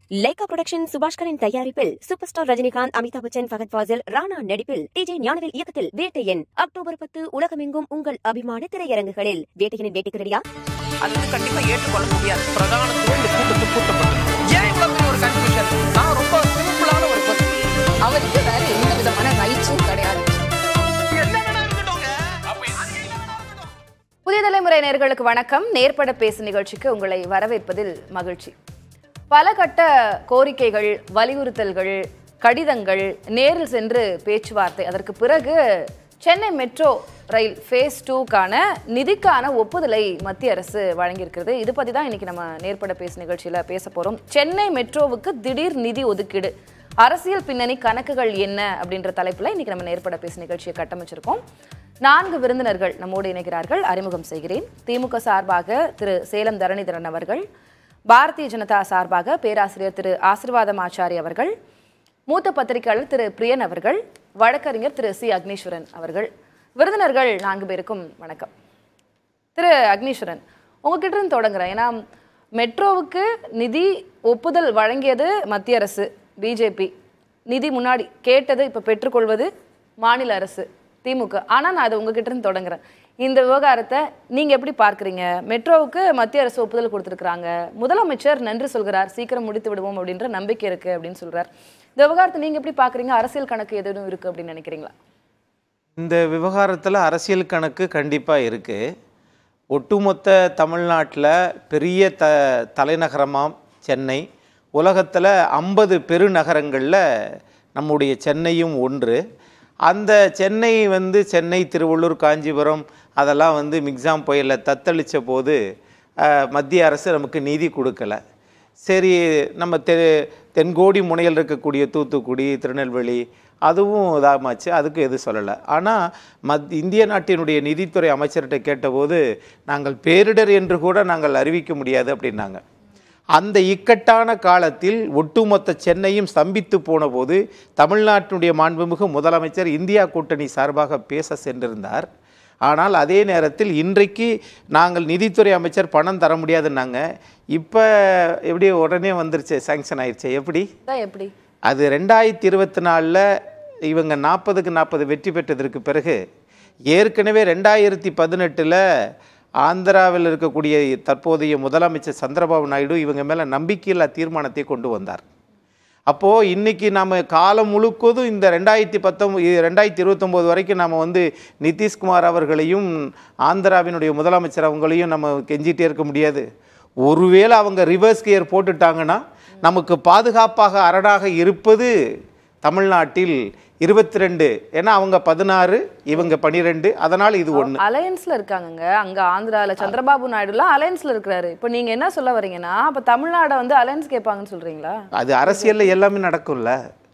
Lyca production சுபாஷ்கரின் தயாரிப்பில் super star Rajinikanth Amitabh Bachchan Fahadh Faasil Rana நடிப்பில் டிஜே ஞானவேல் இயக்கத்தில் வேட்டையன் அக்டோபர் பத்து உலகமெங்கும் உங்கள் அபிமான திரையரங்குகளில் வேட்டையனின் வேட்டைக்கு ரெடியா அது வந்து கண்டிப்பா ஏற்றுக்கொள்ள முடியாது பிரதானத்துவம் இந்த கூட்டத்துக்கு கூட்டப்பட்டது ஏன் இவ்வளவு பெரிய ஒரு கன்ஃபியூஷன் நான் ரொம்ப சிம்பிளான ஒரு person. அவருக்கு வேற எந்த விதமான ரைட்ஸும் கிடையாது என்ன வேணா இருக்கட்டும்ங்க. அப்ப அது என்ன வேணா இருக்கட்டும். புதிய தலைமுறை நேர்களுக்கு வணக்கம் நேர்பட பேசு நிகழ்ச்சிக்கு உங்களை வரவேற்பதில் மகிழ்ச்சி பல கட்ட கோரிக்கைகள் வலியுறுத்தல்கள் கடிதங்கள் நேரில் சென்று பேச்சுவார்த்தை அதற்கு பிறகு சென்னை மெட்ரோ ரயில் ஃபேஸ் டூக்கான நிதிக்கான ஒப்புதலை மத்திய அரசு வழங்கியிருக்கிறது இது பற்றி தான் இன்னைக்கு நம்ம நேர்பட பேசு நிகழ்ச்சியில் பேச போகிறோம் சென்னை மெட்ரோவுக்கு திடீர் நிதி ஒதுக்கீடு அரசியல் பின்னணி கணக்குகள் என்ன அப்படின்ற தலைப்பில் இன்னைக்கு நம்ம நேர்பட பேசு நிகழ்ச்சியை கட்டமைச்சிருக்கோம் நான்கு விருந்தினர்கள் நம்மோடு இணைகிறார்கள் அறிமுகம் செய்கிறேன் திமுக சார்பாக திரு சேலம் தரணிதரன் அவர்கள் பாரதிய ஜனதா சார்பாக பேராசிரியர் திரு ஆசிர்வாதம் ஆச்சாரி அவர்கள் மூத்த பத்திரிகையாளர் திரு பிரியன் அவர்கள் வழக்கறிஞர் திரு சி அக்னீஸ்வரன் அவர்கள் விருந்தினர்கள் நான்கு பேருக்கும் வணக்கம் திரு அக்னீஸ்வரன் உங்ககிட்ட இருந்து தொடங்குறேன் ஏன்னா மெட்ரோவுக்கு நிதி ஒப்புதல் வழங்கியது மத்திய அரசு பிஜேபி நிதி முன்னாடி கேட்டது இப்போ பெற்றுக்கொள்வது மாநில அரசு திமுக ஆனால் நான் அதை உங்ககிட்ட இருந்து தொடங்குறேன் இந்த விவகாரத்தை நீங்கள் எப்படி பார்க்குறீங்க மெட்ரோவுக்கு மத்திய அரசு ஒப்புதல் கொடுத்துருக்குறாங்க முதலமைச்சர் நன்றி சொல்கிறார் சீக்கிரம் முடித்து விடுவோம் அப்படின்ற நம்பிக்கை இருக்குது அப்படின்னு சொல்கிறார் இந்த விவகாரத்தை நீங்கள் எப்படி பார்க்குறீங்க அரசியல் கணக்கு எதுவும் இருக்குது அப்படின்னு நினைக்கிறீங்களா இந்த விவகாரத்தில் அரசியல் கணக்கு கண்டிப்பாக இருக்குது ஒட்டுமொத்த தமிழ்நாட்டில் பெரிய த தலைநகரமாம் சென்னை உலகத்தில் ஐம்பது பெருநகரங்களில் நம்முடைய சென்னையும் ஒன்று அந்த சென்னை வந்து சென்னை திருவள்ளூர் காஞ்சிபுரம் அதெல்லாம் வந்து மிக்ஸாம் புயலில் தத்தளித்த போது அஹ், மத்திய அரசு நமக்கு நிதி கொடுக்கல சரி நம்ம தெ தென்கோடி முனையில் இருக்கக்கூடிய தூத்துக்குடி திருநெல்வேலி அதுவும் இதாமாச்சு அதுக்கு எதுவும் சொல்லலை ஆனால் மத் இந்திய நாட்டினுடைய நிதித்துறை அமைச்சர்கிட்ட கேட்டபோது நாங்கள் பேரிடர் என்று கூட நாங்கள் அறிவிக்க முடியாது அப்படின்னாங்க அந்த இக்கட்டான காலத்தில் ஒட்டுமொத்த சென்னையும் ஸ்தம்பித்து போன போது தமிழ்நாட்டினுடைய மாண்புமிகு முதலமைச்சர் இந்தியா கூட்டணி சார்பாக பேச சென்றிருந்தார் ஆனால் அதே நேரத்தில் இன்றைக்கு நாங்கள் நிதித்துறை அமைச்சர் பணம் தர முடியாதுன்னாங்க இப்போ எப்படி உடனே வந்துருச்சு சாங்ஷன் ஆயிடுச்சு எப்படி தான் எப்படி அது ரெண்டாயிரத்தி இருபத்தி நாலில் இவங்க நாற்பதுக்கு நாற்பது வெற்றி பெற்றதற்கு பிறகு ஏற்கனவே ரெண்டாயிரத்தி பதினெட்டில் ஆந்திராவில் இருக்கக்கூடிய தற்போதைய முதலமைச்சர் சந்திரபாபு நாயுடு இவங்க மேலே நம்பிக்கையில்லா தீர்மானத்தை கொண்டு வந்தார் அப்போது இன்றைக்கி நம்ம காலம் முழுக்கதும் இந்த ரெண்டாயிரத்தி பத்தொம்பது ரெண்டாயிரத்தி இருபத்தொம்போது வரைக்கும் நம்ம வந்து நிதிஷ்குமார் அவர்களையும் ஆந்திராவினுடைய முதலமைச்சர் அவங்களையும் நம்ம கெஞ்சிட்டே இருக்க முடியாது ஒருவேளை அவங்க ரிவர்ஸ் கியர் போட்டுட்டாங்கன்னா நமக்கு பாதுகாப்பாக அரணாக இருப்பது தமிழ்நாட்டில் இருபத்தி ரெண்டு ஏன்னா அவங்க பதினாறு இவங்க பனிரெண்டு அதனால் இது ஒன்று அலையன்ஸ்ல இருக்காங்கங்க அங்க ஆந்திரால சந்திரபாபு நாயுடுலாம் அலையன்ஸ்ல இருக்கிறாரு இப்போ நீங்க என்ன சொல்ல வரீங்கன்னா அப்ப தமிழ்நாட வந்து அலையன்ஸ் கேட்பாங்கன்னு சொல்றீங்களா அது அரசியலில் எல்லாமே நடக்கும்ல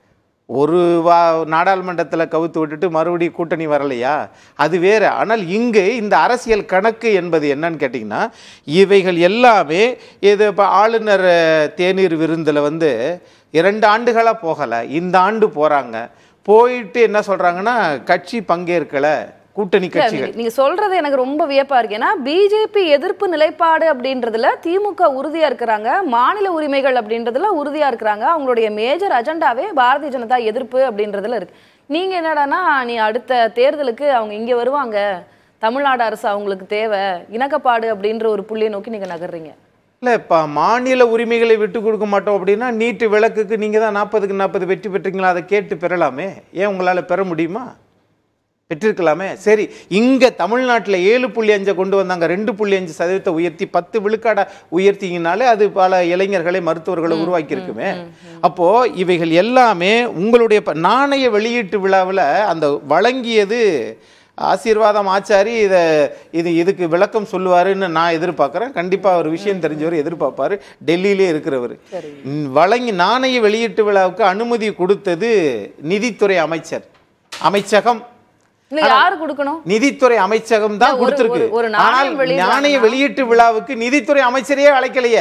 ஒரு வா நாடாளுமன்றத்தில் கவுத்து விட்டுட்டு மறுபடியும் கூட்டணி வரலையா அது வேறு ஆனால் இங்கு இந்த அரசியல் கணக்கு என்பது என்னன்னு கேட்டிங்கன்னா இவைகள் எல்லாமே இது இப்போ ஆளுநர் அஹ், தேநீர் விருந்தில் வந்து இரண்டு ஆண்டுகளாக போகலை இந்த ஆண்டு போகிறாங்க போயிட்டு என்ன சொல்கிறாங்கன்னா கட்சி பங்கேற்கலை கூட்டணி கட்சிகள் நீங்க சொல்றது எனக்கு ரொம்ப வியப்பா இருக்கு ஏன்னா பிஜேபி எதிர்ப்பு நிலைப்பாடு அப்படின்றதுல திமுக உறுதியா இருக்கிறாங்க மாநில உரிமைகள் அப்படின்றதுல உறுதியா இருக்கிறாங்க அவங்களுடைய மேஜர் அஜெண்டாவே பாரதிய ஜனதா எதிர்ப்பு அப்படின்றதுல இருக்கு நீங்க என்னடான்னா நீ அடுத்த தேர்தலுக்கு அவங்க இங்க வருவாங்க தமிழ்நாடு அரசு அவங்களுக்கு தேவை இணக்கப்பாடு அப்படின்ற ஒரு புள்ளியை நோக்கி நீங்க நகர்றீங்க இல்லை இப்போ மாநில உரிமைகளை விட்டு கொடுக்க மாட்டோம் அப்படின்னா நீட்டு விளக்குக்கு நீங்கள் தான் நாற்பதுக்கு நாற்பது வெற்றி பெற்றீங்களா அதை கேட்டு பெறலாமே ஏன் உங்களால் பெற முடியுமா பெற்றிருக்கலாமே சரி இங்கே தமிழ்நாட்டில் ஏழு புள்ளி அஞ்சை கொண்டு வந்தாங்க ரெண்டு புள்ளி அஞ்சு சதவீதத்தை உயர்த்தி பத்து விழுக்காடை உயர்த்திங்கனாலே அது பல இளைஞர்களை மருத்துவர்களை உருவாக்கி இருக்குமே அப்போது இவைகள் எல்லாமே உங்களுடைய ப- நாணய வெளியீட்டு விழாவில் அந்த வழங்கியது ஆசீர்வாதம் ஆச்சாரி இதை இது இதுக்கு விளக்கம் சொல்லுவாருன்னு நான் எதிர்பார்க்குறேன் கண்டிப்பாக ஒரு விஷயம் தெரிஞ்சவர் எதிர்பார்ப்பாரு டெல்லியிலே இருக்கிறவர் ம், வழங்கி நாணய வெளியீட்டு விழாவுக்கு அனுமதி கொடுத்தது நிதித்துறை அமைச்சர் அமைச்சகம் இல்ல யாரு கொடுக்கணும் நிதித்துறை அமைச்சகம் தான் இல்ல, ஒரு- கொடுத்திருக்கு ஒரு- ஒரு நாணயம் ஆனால் வெளியிடுறாங்கன்னா- நாணய வெளியீட்டு விழாவுக்கு நிதித்துறை அமைச்சரையே அழைக்கலையே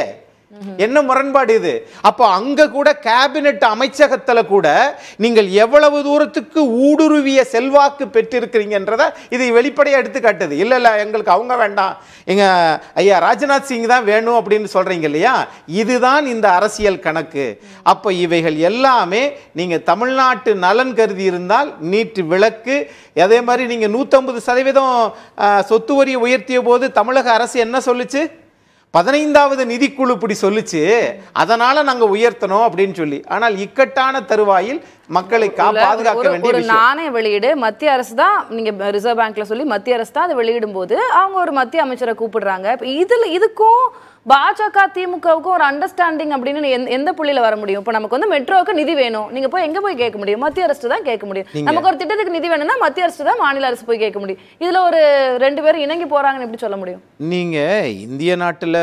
என்ன முரண்பாடு இது அப்போ அங்க கூட கேபினெட் அமைச்சகத்துல கூட நீங்கள் எவ்வளவு தூரத்துக்கு ஊடுருவிய செல்வாக்கு பெற்றிருக்கிறீங்கன்றத இது வெளிப்படையா எடுத்து காட்டுது இல்ல இல்ல எங்களுக்கு அவங்க வேண்டாம் எங்க ஐயா ராஜ்நாத் சிங் தான் வேணும் அப்படின்னு சொல்றீங்க இல்லையா இதுதான் இந்த அரசியல் கணக்கு அப்போ இவைகள் எல்லாமே நீங்க தமிழ்நாட்டு நலன் கருதி இருந்தால் நீட்டு விளக்கு அதே மாதிரி நீங்க நூற்றம்பது சதவீதம் அஹ், சொத்து வரியை உயர்த்திய போது தமிழக அரசு என்ன சொல்லுச்சு பதினைந்தாவது நிதிக்குழு இப்படி சொல்லுச்சு அதனால நாங்க உயர்த்தணும் அப்படின்னு சொல்லி ஆனால் இக்கட்டான தருவாயில் மக்களை கா இல்ல, பாதுகாக்க ஒரு- வேண்டிய ஒரு விஷயம் நாணய வெளியீடு மத்திய அரசு தான் நீங்க ரிசர்வ் பேங்க்ல சொல்லி மத்திய அரசு தான் அதை வெளியிடும் போது அவங்க ஒரு மத்திய அமைச்சரை கூப்பிடுறாங்க இப்ப இதுல இதுக்கும் பாஜக திமுகவுக்கும் ஒரு அண்டர்ஸ்டாண்டிங் அப்படின்னு எந்த- எந்த புள்ளியில வர முடியும் இப்ப நமக்கு வந்து மெட்ரோவுக்கு நிதி வேணும் நீங்க போய் எங்க போய் கேட்க முடியும் மத்திய அரசு தான் கேட்க முடியும் நமக்கு ஒரு திட்டத்துக்கு நிதி வேணும்னா மத்திய அரசு தான் மாநில அரசு போய் கேட்க முடியும் இதுல ஒரு ரெண்டு பேரும் இணங்கி போறாங்கன்னு எப்படி சொல்ல முடியும் நீங்க இந்திய நாட்டுல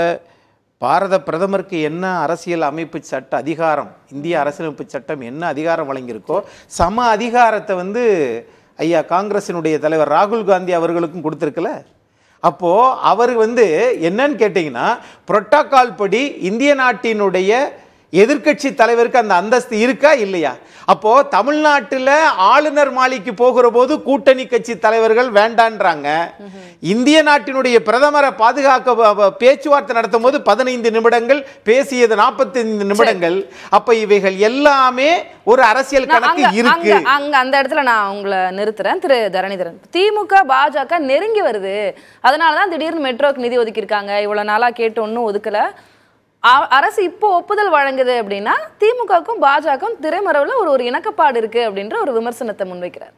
பாரத பிரதமருக்கு என்ன அரசியல் அமைப்பு சட்ட அதிகாரம் இந்திய அரசியலமைப்பு சட்டம் என்ன அதிகாரம் வழங்கியிருக்கோ சம அதிகாரத்தை வந்து ஐயா காங்கிரசினுடைய தலைவர் ராகுல் காந்தி அவர்களுக்கும் கொடுத்துருக்கல அப்போ அவர் வந்து என்னன்னு கேட்டிங்கன்னா புரோட்டோகால் படி இந்திய நாட்டினுடைய எதிர்க்கட்சி தலைவருக்கு அந்த அந்தஸ்து இருக்கா இல்லையா அப்போ தமிழ்நாட்டுல ஆளுநர் மாளிகைக்கு போகிற போது கூட்டணி கட்சி தலைவர்கள் வேண்டான்றாங்க இந்திய நாட்டினுடைய பிரதமரை பாதுகாக்க ப- ப- பேச்சுவார்த்தை நடத்தும் போது பதினைந்து நிமிடங்கள் பேசியது நாற்பத்தைந்து நிமிடங்கள் அப்ப இவைகள் எல்லாமே ஒரு அரசியல் நான் கணக்கு அங்க- இருக்கு அங்க அங்க அந்த இடத்துல நான் உங்களை நிறுத்துறேன் திரு தரணிதரன் திமுக பாஜக நெருங்கி வருது அதனாலதான் திடீர்னு மெட்ரோக்கு நிதி ஒதுக்கியிருக்காங்க இவ்வளவு நாளா கேட்டு ஒன்றும் ஒதுக்கல அ- அரசு இப்போ ஒப்புதல் வழங்குது அப்படின்னா திமுகவுக்கும் பாஜகவும் திரைமறைவுல ஒரு ஒரு இணக்கப்பாடு இருக்கு அப்படின்ற ஒரு விமர்சனத்தை முன்வைக்கிறார்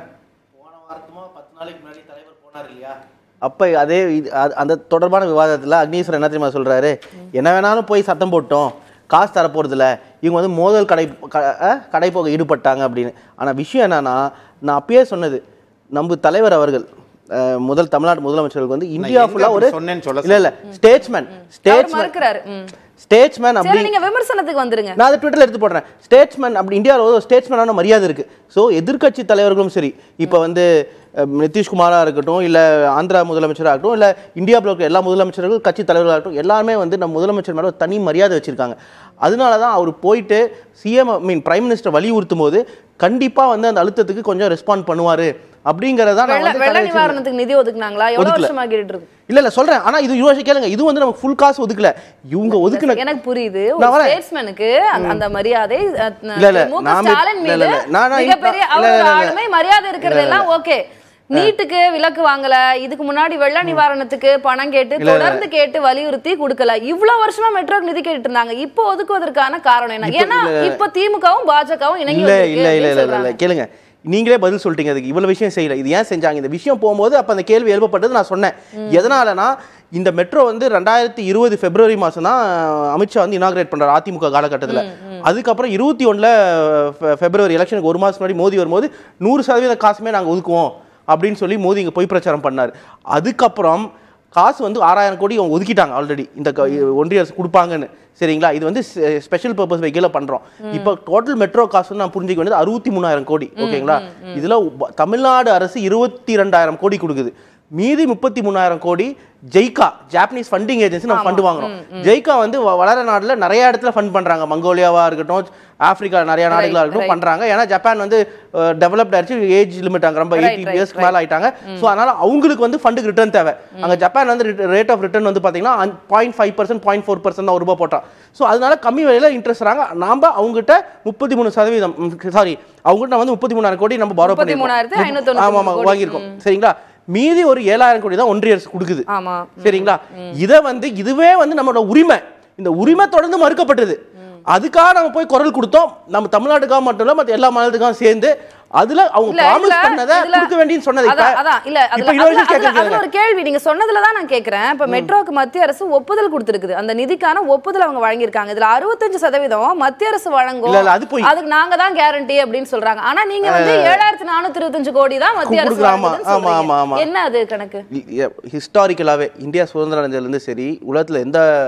போன வாரத்துமா பத்து நாளைக்கு முன்னாடி தலைவர் போனார் இல்லையா அப்போ அதே இது அது- அந்த தொடர்பான விவாதத்தில் அக்னீஸ்வரன் என்ன தெரியுமா சொல்றாரு என்ன வேணாலும் போய் சத்தம் போட்டோம் காசு தர போறதில்ல இவங்க வந்து மோதல் கடை க- அஹ், கடை போக ஈடுபட்டாங்க அப்படின்னு ஆனால் விஷயம் என்னன்னா நான் அப்பயே சொன்னது நம்ம தலைவர் அவர்கள் அஹ், முதல் தமிழ்நாடு முதலமைச்சருக்கு வந்து இந்தியா எங்க ஃபுல்லா ஒரு அப்படி சொன்னேன்னு சொல்ல இல்ல இல்ல ஸ்டேட்ஸ்மேன் அவர் ஸ்டேட்ஸ்மேன் மறுக்கிறாரு ம். ஸ்டேட்ஸ்மேன் அப்படி சரி நீங்க விமர்சனத்துக்கு வந்துருங்க நான் அதை ட்விட்டர்ல எடுத்து போடுறேன் ஸ்டேட்ஸ்மேன் அப்படி இந்தியாவில் ஒரு ஸ்டேட்ஸ்மேனான மரியாதை இருக்கு ஸோ எதிர்க்கட்சி தலைவர்களும் சரி இப்போ வந்து அஹ், நிதிஷ்குமாரா இருக்கட்டும் இல்ல ஆந்திரா முதலமைச்சராக இருக்கட்டும் இல்ல இந்தியா பிளாக் எல்லா முதலமைச்சர்கள் கட்சி தலைவர்களாகட்டும் எல்லாருமே வந்து நம்ம முதலமைச்சர் மேல ஒரு தனி மரியாதை வச்சிருக்காங்க அதனால தான் அவர் போயிட்டு சிஎம் மீன் பிரைம் மினிஸ்டர் வலியுறுத்தும் போது கண்டிப்பா வந்து அந்த அழுத்தத்துக்கு கொஞ்சம் ரெஸ்பாண்ட் பண்ணுவாரு அப்படிங்கிறத நான் வெள்ள வந்து வெள்ள கதை வச்சிருக்கேன். நிவாரணத்துக்கு நிதி ஒதுக்குனாங்களா எவ்வளவு ஒதுக்கல. வருஷமா கேட்டுட்டு இருக்கு இல்ல இல்ல சொல்றேன் ஆனா இது யோசிச்சு கேளுங்க இது வந்து நமக்கு ஃபுல் காசு ஒதுக்கல இவங்க ஒதுக்குன எனக்கு புரியுது நான் ஒரு வரேன். ஸ்டேட்ஸ்மேனுக்கு அந்த மரியாதை அஹ், இல்ல, இல்ல, மு க நான் ஸ்டாலின் இல்ல, மீது இல்ல, இல்ல, நான் நான் மிகப்பெரிய இல்ல, அவர் இல்ல, இல்ல. ஆளுமை மரியாதை இருக்கிறது எல்லாம் ஓகே நீட்டுக்கு விலக்கு வாங்கல இதுக்கு முன்னாடி வெள்ள நிவாரணத்துக்கு பணம் கேட்டு தொடர்ந்து கேட்டு வலியுறுத்தி கொடுக்கல இவ்வளவு வருஷமா மெட்ரோக்கு நிதி கேட்டு இருந்தாங்க இப்போ ஒதுக்குவதற்கான காரணம் என்ன ஏன்னா இப்ப திமுகவும் பாஜகவும் இணங்கி இல்ல வந்திருக்கு இல்ல இல்ல அப்படின்னு இல்ல இல்ல சொல்றாங்க. கேளுங்க நீங்களே பதில் சொல்லிட்டீங்க அதுக்கு இவ்வளவு விஷயம் செய்யல இது ஏன் செஞ்சாங்க இந்த விஷயம் போகும்போது அப்ப அந்த கேள்வி எழுப்பப்பட்டது நான் சொன்னேன் எதனாலனா இந்த மெட்ரோ வந்து ரெண்டாயிரத்தி இருபது பிப்ரவரி மாசம் தான் அமித்ஷா வந்து இனாகிரேட் பண்றாரு அதிமுக காலகட்டத்துல அதுக்கப்புறம் இருபத்தி ஒண்ணுல பிப்ரவரி எலெக்ஷனுக்கு ஒரு மாசம் முன்னாடி மோடி வரும்போது நூறு சதவீத காசுமே நாங்க ஒதுக்குவோம் அப்படின்னு சொல்லி மோடி இங்க பொய் பிரச்சாரம் பண்ணாரு அதுக்கப்புறம் காசு வந்து ஆறாயிரம் கோடி அவங்க ஒதுக்கிட்டாங்க ஆல்ரெடி இந்த க- ஒன்றிய அரசு கொடுப்பாங்கன்னு சரிங்களா இது வந்து ஸ்பெஷல் பர்பஸ் வெஹிக்கிள பண்றோம் இப்போ டோட்டல் மெட்ரோ காசு நான் புரிஞ்சுக்க வேண்டியது அறுபத்தி மூணாயிரம் கோடி ஓகேங்களா இதுல உப- தமிழ்நாடு அரசு இருபத்தி ரெண்டாயிரம் கோடி கொடுக்குது மீதி முப்பத்தி மூணாயிரம் கோடி ஜெய்கா ஜாப்பனீஸ் ஃபண்டிங் ஏஜென்சி நம்ம ஃபண்ட் வாங்குறோம் ஜெய்கா வந்து வ- வளர நாடுல நிறைய இடத்துல ஃபண்ட் பண்றாங்க மங்கோலியாவா இருக்கட்டும் ஆப்பிரிக்கா நிறைய நாடுகளா இருக்கட்டும் பண்றாங்க ஏன்னா ஜப்பான் வந்து டெவலப்ட் ஆயிடுச்சு ஏஜ் லிமிட் அங்க ரொம்ப Right, எயிட்டி right, இயர்ஸ்க்கு மேல ஆயிட்டாங்க ஸோ அதனால அவங்களுக்கு வந்து ஃபண்டுக்கு ரிட்டர்ன் தேவை அங்க ஜப்பான் வந்து ரேட் ஆஃப் ரிட்டர்ன் வந்து பாத்தீங்கன்னா point five percent point four percent தான் ஒரு ரூபாய் போட்டான் ஸோ அதனால கம்மி விலையில இன்ட்ரெஸ்ட் தராங்க நாம அவங்ககிட்ட முப்பத்தி மூணு சதவீதம் சாரி அவங்ககிட்ட வந்து முப்பத்தி மூணாயிரம் கோடி நம்ம பாரோ முப்பத்திமூணாயிரத்து பண்ணிருக்கோம் ஐநூத்தி ஆமா ஆமா கோடி. வாங்கியிருக்கோம் சரிங்களா மீதி ஒரு ஏழாயிரம் கோடி தான் ஒன்றிய அரசு கொடுக்குது ஆமா சரிங்களா இத வந்து இதுவே வந்து நம்மளோட உரிமை இந்த உரிமை தொடர்ந்து மறுக்கப்பட்டது அதுக்காக நம்ம போய் குரல் கொடுத்தோம் நம்ம தமிழ்நாட்டுக்காக மட்டும் இல்ல மத்த எல்லா மாநிலத்துக்காகவும் சேர்ந்து அதுல அவங்க இல்ல, ப்ராமிஸ் இதுல- பண்ணதை இதுல- கொடுக்க வேண்டியது சொன்னது இப்ப- அதான், அதான், இல்ல, அதுல- இப்ப அதுல- இன்னொரு விஷயம் அதுல- கேட்கறேன் அதுல ஒரு கேள்வி நீங்க சொன்னதுல தான் நான் கேக்குறேன் இப்ப மெட்ரோக்கு மத்திய அரசு ஒப்புதல் கொடுத்திருக்குது அந்த நிதிக்கான ஒப்புதல் அவங்க வழங்கியிருக்காங்க இதுல அறுபத்தஞ்சு சதவீதம் மத்திய அரசு வழங்கும் இல்ல, இல்ல, அது போய். அதுக்கு நாங்க தான் கேரண்டி அப்படின்னு சொல்றாங்க ஆனா நீங்க வந்து ஏழாயிரத்தி நானூத்தி இருபத்தஞ்சு கோடி தான் மத்திய அரசு கொடுக்குறாங்க, ஆமா, வழங்குதுன்னு ஆமா, ஆமா, ஆமா. சொல்றீங்க. என்ன அது கணக்கு ஹிஸ்டாரிக்கலாவே இந்தியா சுதந்திரம் அடைஞ்சதுலேருந்து சரி உலகத்துல எந்த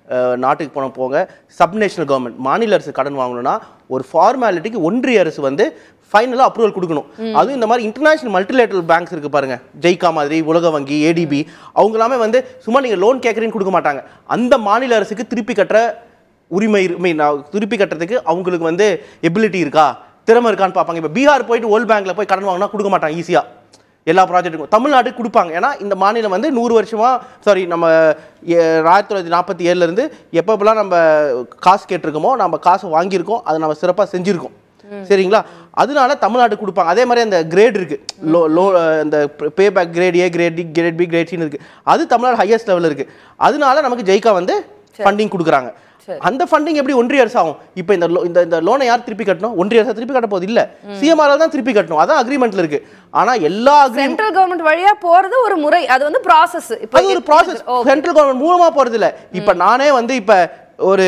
அஹ், நாட்டுக்கு போன போங்க சப்நேஷனல் கவர்மெண்ட் மாநில அரசு கடன் வாங்கணும்னா ஒரு ஃபார்மாலிட்டிக்கு ஒன்றிய அரசு வந்து ஃபைனலாக அப்ரூவல் கொடுக்கணும் அதுவும் இந்த மாதிரி இன்டர்நேஷனல் மல்டிலேட்டரல் பேங்க்ஸ் இருக்கு பாருங்க ஜெய்கா மாதிரி உலக வங்கி ஏடிபி அவங்க எல்லாமே வந்து சும்மா நீங்கள் லோன் கேட்குறீன்னு கொடுக்க மாட்டாங்க அந்த மாநில அரசுக்கு திருப்பி கட்டுற உரிமை இரு- I mean, நான் திருப்பி கட்டுறதுக்கு அவங்களுக்கு வந்து எபிலிட்டி இருக்கா திறமை இருக்கான்னு பார்ப்பாங்க இப்போ பீகார் போயிட்டு வேர்ல்ட் பேங்க்ல போய் கடன் வாங்கினா கொடுக்க மாட்டாங்க ஈஸியாக எல்லா ப்ராஜெக்ட்டுக்கும் தமிழ்நாட்டுக்கு கொடுப்பாங்க ஏன்னா இந்த மாநிலம் வந்து நூறு வருஷமா சாரி நம்ம எ- ஆயிரத்தி தொள்ளாயிரத்தி நாற்பத்தி ஏழுலேருந்து எப்பப்பெல்லாம் நம்ம காசு கேட்டிருக்கோமோ நம்ம காசு வாங்கியிருக்கோம் அதை நம்ம சிறப்பாக செஞ்சுருக்கோம் சரிங்களா அதனால தமிழ்நாட்டுக்கு கொடுப்பாங்க அதே மாதிரி அந்த கிரேட் இருக்கு லோ லோ அந்த பே பேக் grade A grade D grade B grade சின்னு இருக்கு அது தமிழ்நாடு ஹையஸ்ட் லெவலில் இருக்கு அதனால நமக்கு ஜெய்கா வந்து ஃபண்டிங் கொடுக்குறாங்க அந்த ஃபண்டிங் எப்படி ஒன்றிய அரசு ஆகும் இப்போ இந்த lo- இந்த இந்த லோனை யார் திருப்பி கட்டணும் ஒன்றிய அரசு திருப்பி கட்ட போகுது இல்ல சிஎம்ஆர் தான் திருப்பி கட்டணும் அதான் அக்ரிமெண்ட்ல இருக்கு ஆனா எல்லா அக்ரிமெண்ட் சென்ட்ரல் கவர்மெண்ட் வழியா போறது ஒரு முறை அது வந்து ப்ராசஸ் இப்போ அது ஒரு ப்ராசஸ் சென்ட்ரல் கவர்மெண்ட் மூலமா போறது இல்ல இப்ப நானே வந்து இப்ப ஒரு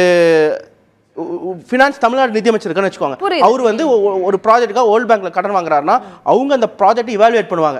ஃபினான்ஸ் தமிழ்நாடு நிதியமைச்சர் இருக்கான்னு வச்சுக்கோங்க புரியுது. அவர் வந்து ஒ- ஒ- ஒரு ப்ராஜெக்ட்டுக்காக வேர்ல்ட் பேங்க்ல கடன் வாங்குறாருன்னா அவங்க அந்த ப்ராஜெக்ட் இவாலுவேட் பண்ணுவாங்க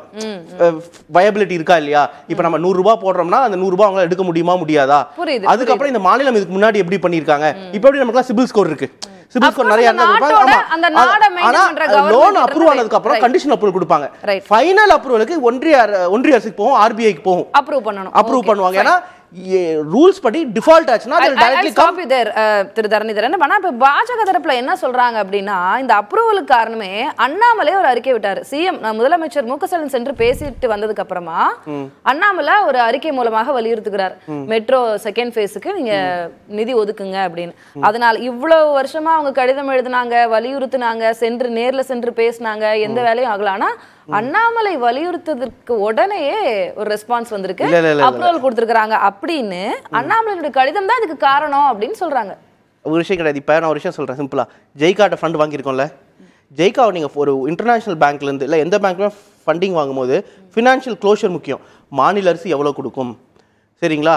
வயபிலிட்டி இருக்கா இல்லையா இப்ப நம்ம நூறு ரூபாய் போடுறோம்னா அந்த நூறு ரூபாய் அவங்களால எடுக்க முடியுமா முடியாதா புரியுது, அதுக்கப்புறம் இந்த மாநிலம் இதுக்கு முன்னாடி எப்படி பண்ணிருக்காங்க இப்ப எப்படி நமக்கு சிபில் ஸ்கோர் இருக்கு சிபில் Of ஸ்கோர் course, நிறைய அந்த இருந்தா கொடுப்பாங்க. நாட்டோட, ஆமா. அந்த நாடை maintain ஆனா பண்ற government லோன் இருக்கிறது அப்ரூவ் ஆனதுக்கு அப்புறம் right. கண்டிஷன் அப்ரூவல் கொடுப்பாங்க Right. ஃபைனல் அப்ரூவலுக்கு ஒன்றிய அர- ஒன்றிய அரசுக்கு போகும் ஆர்பிஐக்கு போகும் அப்ரூவ் பண்ணணும் அப்ரூவ் Okay, பண்ணுவாங்க fine. ஏன்னா ரூல்ஸ் படி டிஃபால்ட் ஆச்சுன்னா I- அது I- I'll directly stop you there, uh, திரு தரணிதரன் ஆனா இப்ப பாஜக தரப்புல என்ன சொல்றாங்க அப்படின்னா இந்த அப்ரூவலுக்கு காரணமே அண்ணாமலை ஒரு அறிக்கை விட்டாரு சிஎம் முதலமைச்சர் மு க ஸ்டாலின் சென்று பேசிட்டு வந்ததுக்கு அப்புறமா அண்ணாமலை ஒரு அறிக்கை மூலமாக வலியுறுத்துகிறார் மெட்ரோ செகண்ட் ஃபேஸுக்கு நீங்க நிதி ஒதுக்குங்க அப்படின்னு அதனால இவ்வளவு வருஷமா அவங்க கடிதம் எழுதினாங்க வலியுறுத்தினாங்க சென்று நேர்ல சென்று பேசினாங்க எந்த வேலையும் ஆகல ஆனா அண்ணாமலை வலியுறுத்ததற்கு உடனேயே ஒரு ரெஸ்பான்ஸ் வந்திருக்கு இல்ல, இல்ல, இல்ல, இல்ல. அப்ரூவல் கொடுத்திருக்காங்க அப்படின்னு அண்ணாமலையோட கடிதம் தான் இதுக்கு காரணம் அப்படின்னு சொல்றாங்க ஒரு விஷயம் கிடையாது இப்போ நான் ஒரு விஷயம் சொல்கிறேன் சிம்பிளா ஜெய்காட்ட ஃபண்ட் வாங்கியிருக்கோம்ல ஜெய்காவை நீங்கள் ஒரு இன்டர்நேஷனல் பேங்க்லேருந்து இல்லை எந்த பேங்க்லையும் ஃபண்டிங் வாங்கும்போது ஃபினான்ஷியல் க்ளோஷர் முக்கியம் மாநில அரசு எவ்வளோ கொடுக்கும் சரிங்களா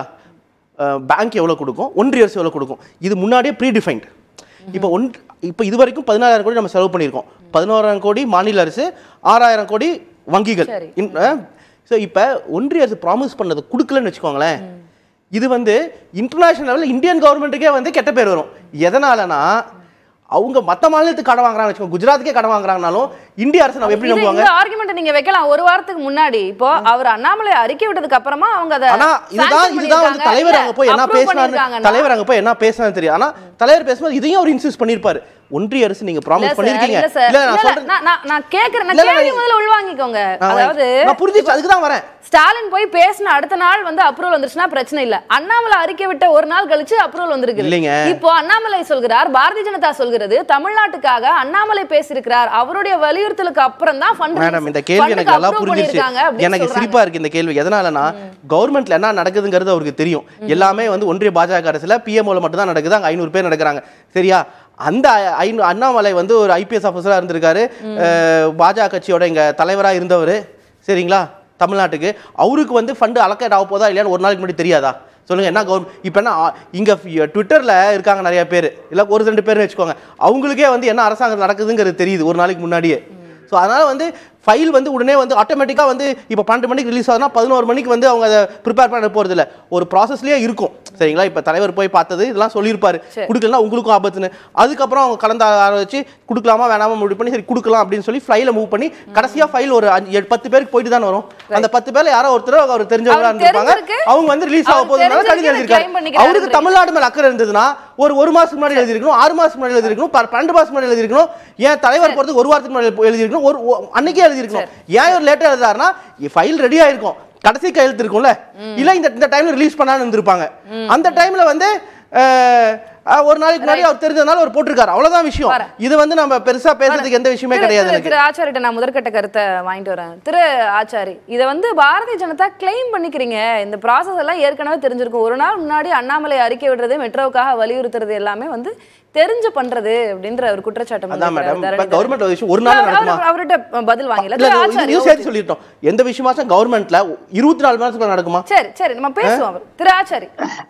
பேங்க் எவ்வளோ கொடுக்கும் ஒன்றிய அரசு எவ்வளோ கொடுக்கும் இது முன்னாடியே ப்ரீ டிஃபைன்ட் இப்போ ஒன் இப்போ இது வரைக்கும் பதினாயிரம் கோடி நம்ம செலவு பண்ணியிருக்கோம் பதினோராயிரம் கோடி மாநில அரசு ஆறாயிரம் கோடி வங்கிகள் சரி. ஸோ இப்போ ஒன்றிய அரசு ப்ராமிஸ் பண்ணது கொடுக்கலன்னு வச்சுக்கோங்களேன் இது வந்து இன்டர்நேஷனல் லெவலில் இந்தியன் கவர்மெண்ட்டுக்கே வந்து கெட்ட பேர் வரும் எதனாலனா அவங்க மற்ற மாநிலத்துக்கு கடன் வாங்குறாங்க வச்சுக்கோங்க குஜராத்துக்கே கடன் வாங்குறாங்கனாலும் இந்திய அரசு நம்ம எப்படி இது- நம்புவாங்க இந்த ஆர்குமெண்ட் நீங்க வைக்கலாம் ஒரு வாரத்துக்கு முன்னாடி இப்போ அவர் அண்ணாமலை அறிக்கை விட்டதுக்கு அப்புறமா அவங்க அதை ஆனா இதுதான் sanction இதுதான் வந்து பண்ணிருக்காங்க. தலைவர் அங்க போய் என்ன approve பேசினாரு பண்ணிருக்காங்கன்னா, தலைவர் அங்க போய் என்ன பேசினாரு தெரியும் ஆனா தலைவர் பேசும்போது இதையும் அவர் இன்சிஸ்ட் பண்ணிருப்பாரு ஒன்றிய அரசு நீங்க இல்ல ப்ராமிஸ் சார், பண்ணிருக்கீங்க இல்ல சார், இல்ல இல்ல, நான் இல்ல, சொல்றேன் நான்- நான் நான் கேக்குறேன் நான் இல்ல, இல்ல, கேள்வி நீ- முதல்ல உள்வாங்கிக்கோங்க நான் அதாவது நான் புரிஞ்சிச்சு அதுக்கு தான் வரேன் ஸ்டாலின் போய் பேசின அடுத்த நாள் வந்து அப்ரூவல் வந்துருச்சுன்னா பிரச்சனை இல்ல அண்ணாமலை அறிக்கை விட்ட ஒரு நாள் கழிச்சு அப்ரூவல் வந்திருக்கு இல்லைங்க. இப்போ அண்ணாமலை சொல்கிறார் பாரதிய ஜனதா சொல்கிறது தமிழ்நாட்டுக்காக அண்ணாமலை பேசியிருக்கிறார் அவருடைய வலியுறுத்தலுக்கு அப்புறம் தான் ஃபண்ட் மேடம் இந்த கேள்வி எனக்கு நல்லா புரிஞ்சிருச்சு எனக்கு சிரிப்பா இருக்கு இந்த கேள்வி எதனாலனா கவர்மெண்ட்ல என்ன நடக்குதுங்கிறது அவருக்கு தெரியும் எல்லாமே வந்து ஒன்றிய பாஜக அரசுல பிஎம்ஓல மட்டும் தான் நடக்குது அங்க ஐநூறு பேர் நடக்கிறாங்க சரியா அந்த ஐநூ அண்ணாமலை வந்து ஒரு ஐபிஎஸ் ஆஃபீஸரா இருந்திருக்காரு அஹ், பாஜக கட்சியோட இங்க தலைவரா இருந்தவர் சரிங்களா தமிழ்நாட்டுக்கு அவருக்கு வந்து ஃபண்டு அலோகேட் ஆக போதா இல்லையான்னு ஒரு நாளைக்கு முன்னாடி தெரியாதா சொல்லுங்க என்ன கவர்மெண்ட் இப்போ என்ன ஆ, இங்க ஃபி- ட்விட்டர்ல இருக்காங்க நிறைய பேர் இல்ல ஒரு ரெண்டு பேர்னு வச்சுக்கோங்க அவங்களுக்கே வந்து என்ன அரசாங்கம் நடக்குதுங்கிறது தெரியுது ஒரு நாளைக்கு முன்னாடியே ஸோ அதனால வந்து ஃபைல் வந்து உடனே வந்து ஆட்டோமேட்டிக்காக வந்து இப்போ பன்னெண்டு மணிக்கு ரிலீஸ் ஆகுதுன்னா பதினோரு மணிக்கு வந்து அவங்க அதை ப்ரிப்பேர் பண்ண போகிறது இல்லை ஒரு ப்ராசஸ்லேயே இருக்கும் சரிங்களா இப்போ தலைவர் போய் பார்த்தது இதெல்லாம் சொல்லியிருப்பாரு சரி. கொடுக்கலனா உங்களுக்கும் ஆபத்துன்னு அதுக்கப்புறம் அவங்க கலந்து ஆலோசிச்சு கொடுக்கலாமா வேணாமா முடிவு பண்ணி சரி கொடுக்கலாம் அப்படின்னு சொல்லி ஃபைலை மூவ் பண்ணி கடைசியாக ஃபைல் ஒரு அஞ்சு எட்டு- பத்து பேருக்கு போயிட்டு தான் வரும் அந்த பத்து பேர்ல யாரோ ஒருத்தர் அவர் தெரிஞ்சவங்களா அவருக்கு இருந்திருப்பாங்க தெரிஞ்சிருக்கு. அவங்க வந்து ரிலீஸ் ஆக அவருக்கு போதுனால கடிதம் தெரிஞ்சிருக்கு, எழுதியிருக்காரு claim பண்ணிக்கிறாரு. அவருக்கு தமிழ்நாடு மேல அக்கறை இருந்ததுன்னா ஒரு ஒரு மாசத்துக்கு முன்னாடி எழுதிருக்கணும் ஆறு மாசத்துக்கு முன்னாடி எழுதிருக்கணும் ப- பன்னெண்டு மாசத்துக்கு முன்னாடி எழுதிருக்கணும் ஏன் தலைவர் போறதுக்கு ஒரு வாரத்துக்கு முன்னாடி எழுதிருக்கணும் ஒரு ஒ- அன்னைக்கே எழுதிருக்கணும் ஏன் ஒரு லேட்டா எழுதாருன்னா ஃபைல் ரெடி ஆயிருக்கும் கடைசி கையெழுத்து இருக்கும்ல இல்ல இந்த இந்த டைம்ல ரிலீஸ் பண்ணான்னு இருந்திருப்பாங்க அந்த டைம்ல வந்து அஹ், அஹ், ஒரு நாளைக்கு முன்னாடி அவர் தெரிஞ்சதுனால அவர் போட்டிருக்காரு அவ்வளவுதான் விஷயம் வரேன். இது வந்து நம்ம பெருசா பேசுறதுக்கு எந்த விஷயமே திரு- கிடையாது திரு- எனக்கு திரு ஆச்சாரிட்ட நான் முதற்கட்ட கருத்தை வாங்கிட்டு வரேன் திரு ஆச்சாரி இதை வந்து பாரதிய ஜனதா கிளைம் பண்ணிக்கிறீங்க இந்த ப்ராசஸ் எல்லாம் ஏற்கனவே தெரிஞ்சிருக்கும் ஒரு நாள் முன்னாடி அண்ணாமலை அறிக்கை விடுறது மெட்ரோவுக்காக வலியுறுத்துறது எல்லாமே வந்து தெரிஞ்சு பண்றது அப்படின்ற ஒரு குற்றச்சாட்டு அதான் முன்வைக்கிறார் மேடம் இப்ப தரணிதரன். கவர்மெண்ட் ஒரு விஷயம் ஒரு நாள் அவர்- நடக்குமா அவர்- அவர்கிட்ட பதில் வாங்கல இல்ல திரு இது ஆச்சாரி இதையும் சேர்த்து சொல்லிட்டோம் எந்த விஷயமாச்சும் கவர்மெண்ட்ல இருபத்தி நாலு மணி நேரத்துக்குள்ள நடக்குமா சரி சரி நம்ம பேசுவோம் அவர் திரு ஆச்சாரி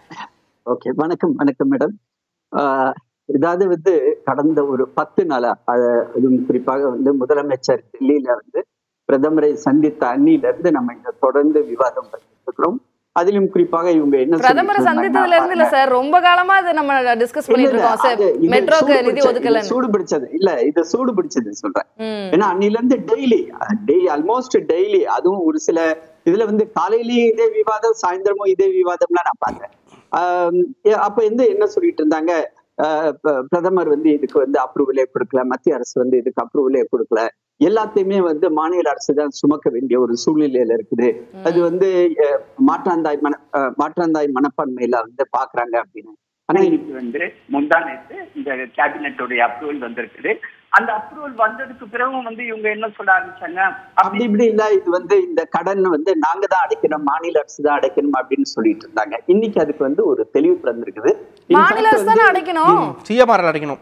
ஓகே வணக்கம் வணக்கம் மேடம் ஆஹ் இதாவது வந்து கடந்த ஒரு பத்து நாளா அஹ் அதுவும் குறிப்பாக வந்து முதலமைச்சர் டெல்லியில வந்து பிரதமரை சந்தித்த அன்னில இருந்து நம்ம இங்க தொடர்ந்து விவாதம் பண்ணிட்டு இருக்கிறோம் அதிலும் குறிப்பாக இவங்க என்ன பிரதமரை சொல்லிட்டு சந்தித்ததுல இருந்து இல்ல இருந்தாங்கன்னா, சார் ரொம்ப காலமா அதை நம்ம டிஸ்கஸ் இல்ல, பண்ணிட்டு இல்ல, இருக்கோம் சார் அது இது மெட்ரோக்கு சூடு நிதி பிடிச்சது, இது ஒதுக்கலன்னு சூடு பிடிச்சது இல்ல இது சூடு பிடிச்சது சொல்றேன் ம். ஏன்னா அன்னில இருந்து டெய்லி டெய்லி ஆல்மோஸ்ட் டெய்லி அதுவும் ஒரு சில இதுல வந்து காலையிலயும் இதே விவாதம் சாயந்தரமும் இதே விவாதம்லாம் நான் பார்த்தேன் ஆம், ஏ- அப்ப வந்து என்ன சொல்லிட்டு இருந்தாங்க ஆஹ் ப- பிரதமர் வந்து இதுக்கு வந்து அப்ரூவலே கொடுக்கல மத்திய அரசு வந்து இதுக்கு அப்ரூவலே கொடுக்கல எல்லாத்தையுமே வந்து மாநில அரசு தான் சுமக்க வேண்டிய ஒரு சூழ்நிலையில இருக்குது அது வந்து அஹ், மாற்றாந்தாய் மன அஹ், மாற்றாந்தாய் மனப்பான்மையில வந்து பாக்குறாங்க அப்படின்னு ஆனா இன்னைக்கு வந்து முந்தா நேத்து இந்த கேபினெட்டோடைய அப்ரூவல் வந்திருக்குது அந்த அப்ரூவல் வந்ததுக்கு பிறகும் வந்து இவங்க என்ன சொல்ல ஆரம்பிச்சாங்க அப்படி இப்படி இல்ல இது வந்து இந்த கடன் வந்து நாங்க தான் அடைக்கணும் மாநில அரசு தான் அடைக்கணும் அப்படின்னு சொல்லிட்டு இருந்தாங்க இன்னைக்கு அதுக்கு வந்து ஒரு தெளிவு பிறந்திருக்குது மாநில அரசு தானே அடைக்கணும் சிஎம்ஆர் அடைக்கணும்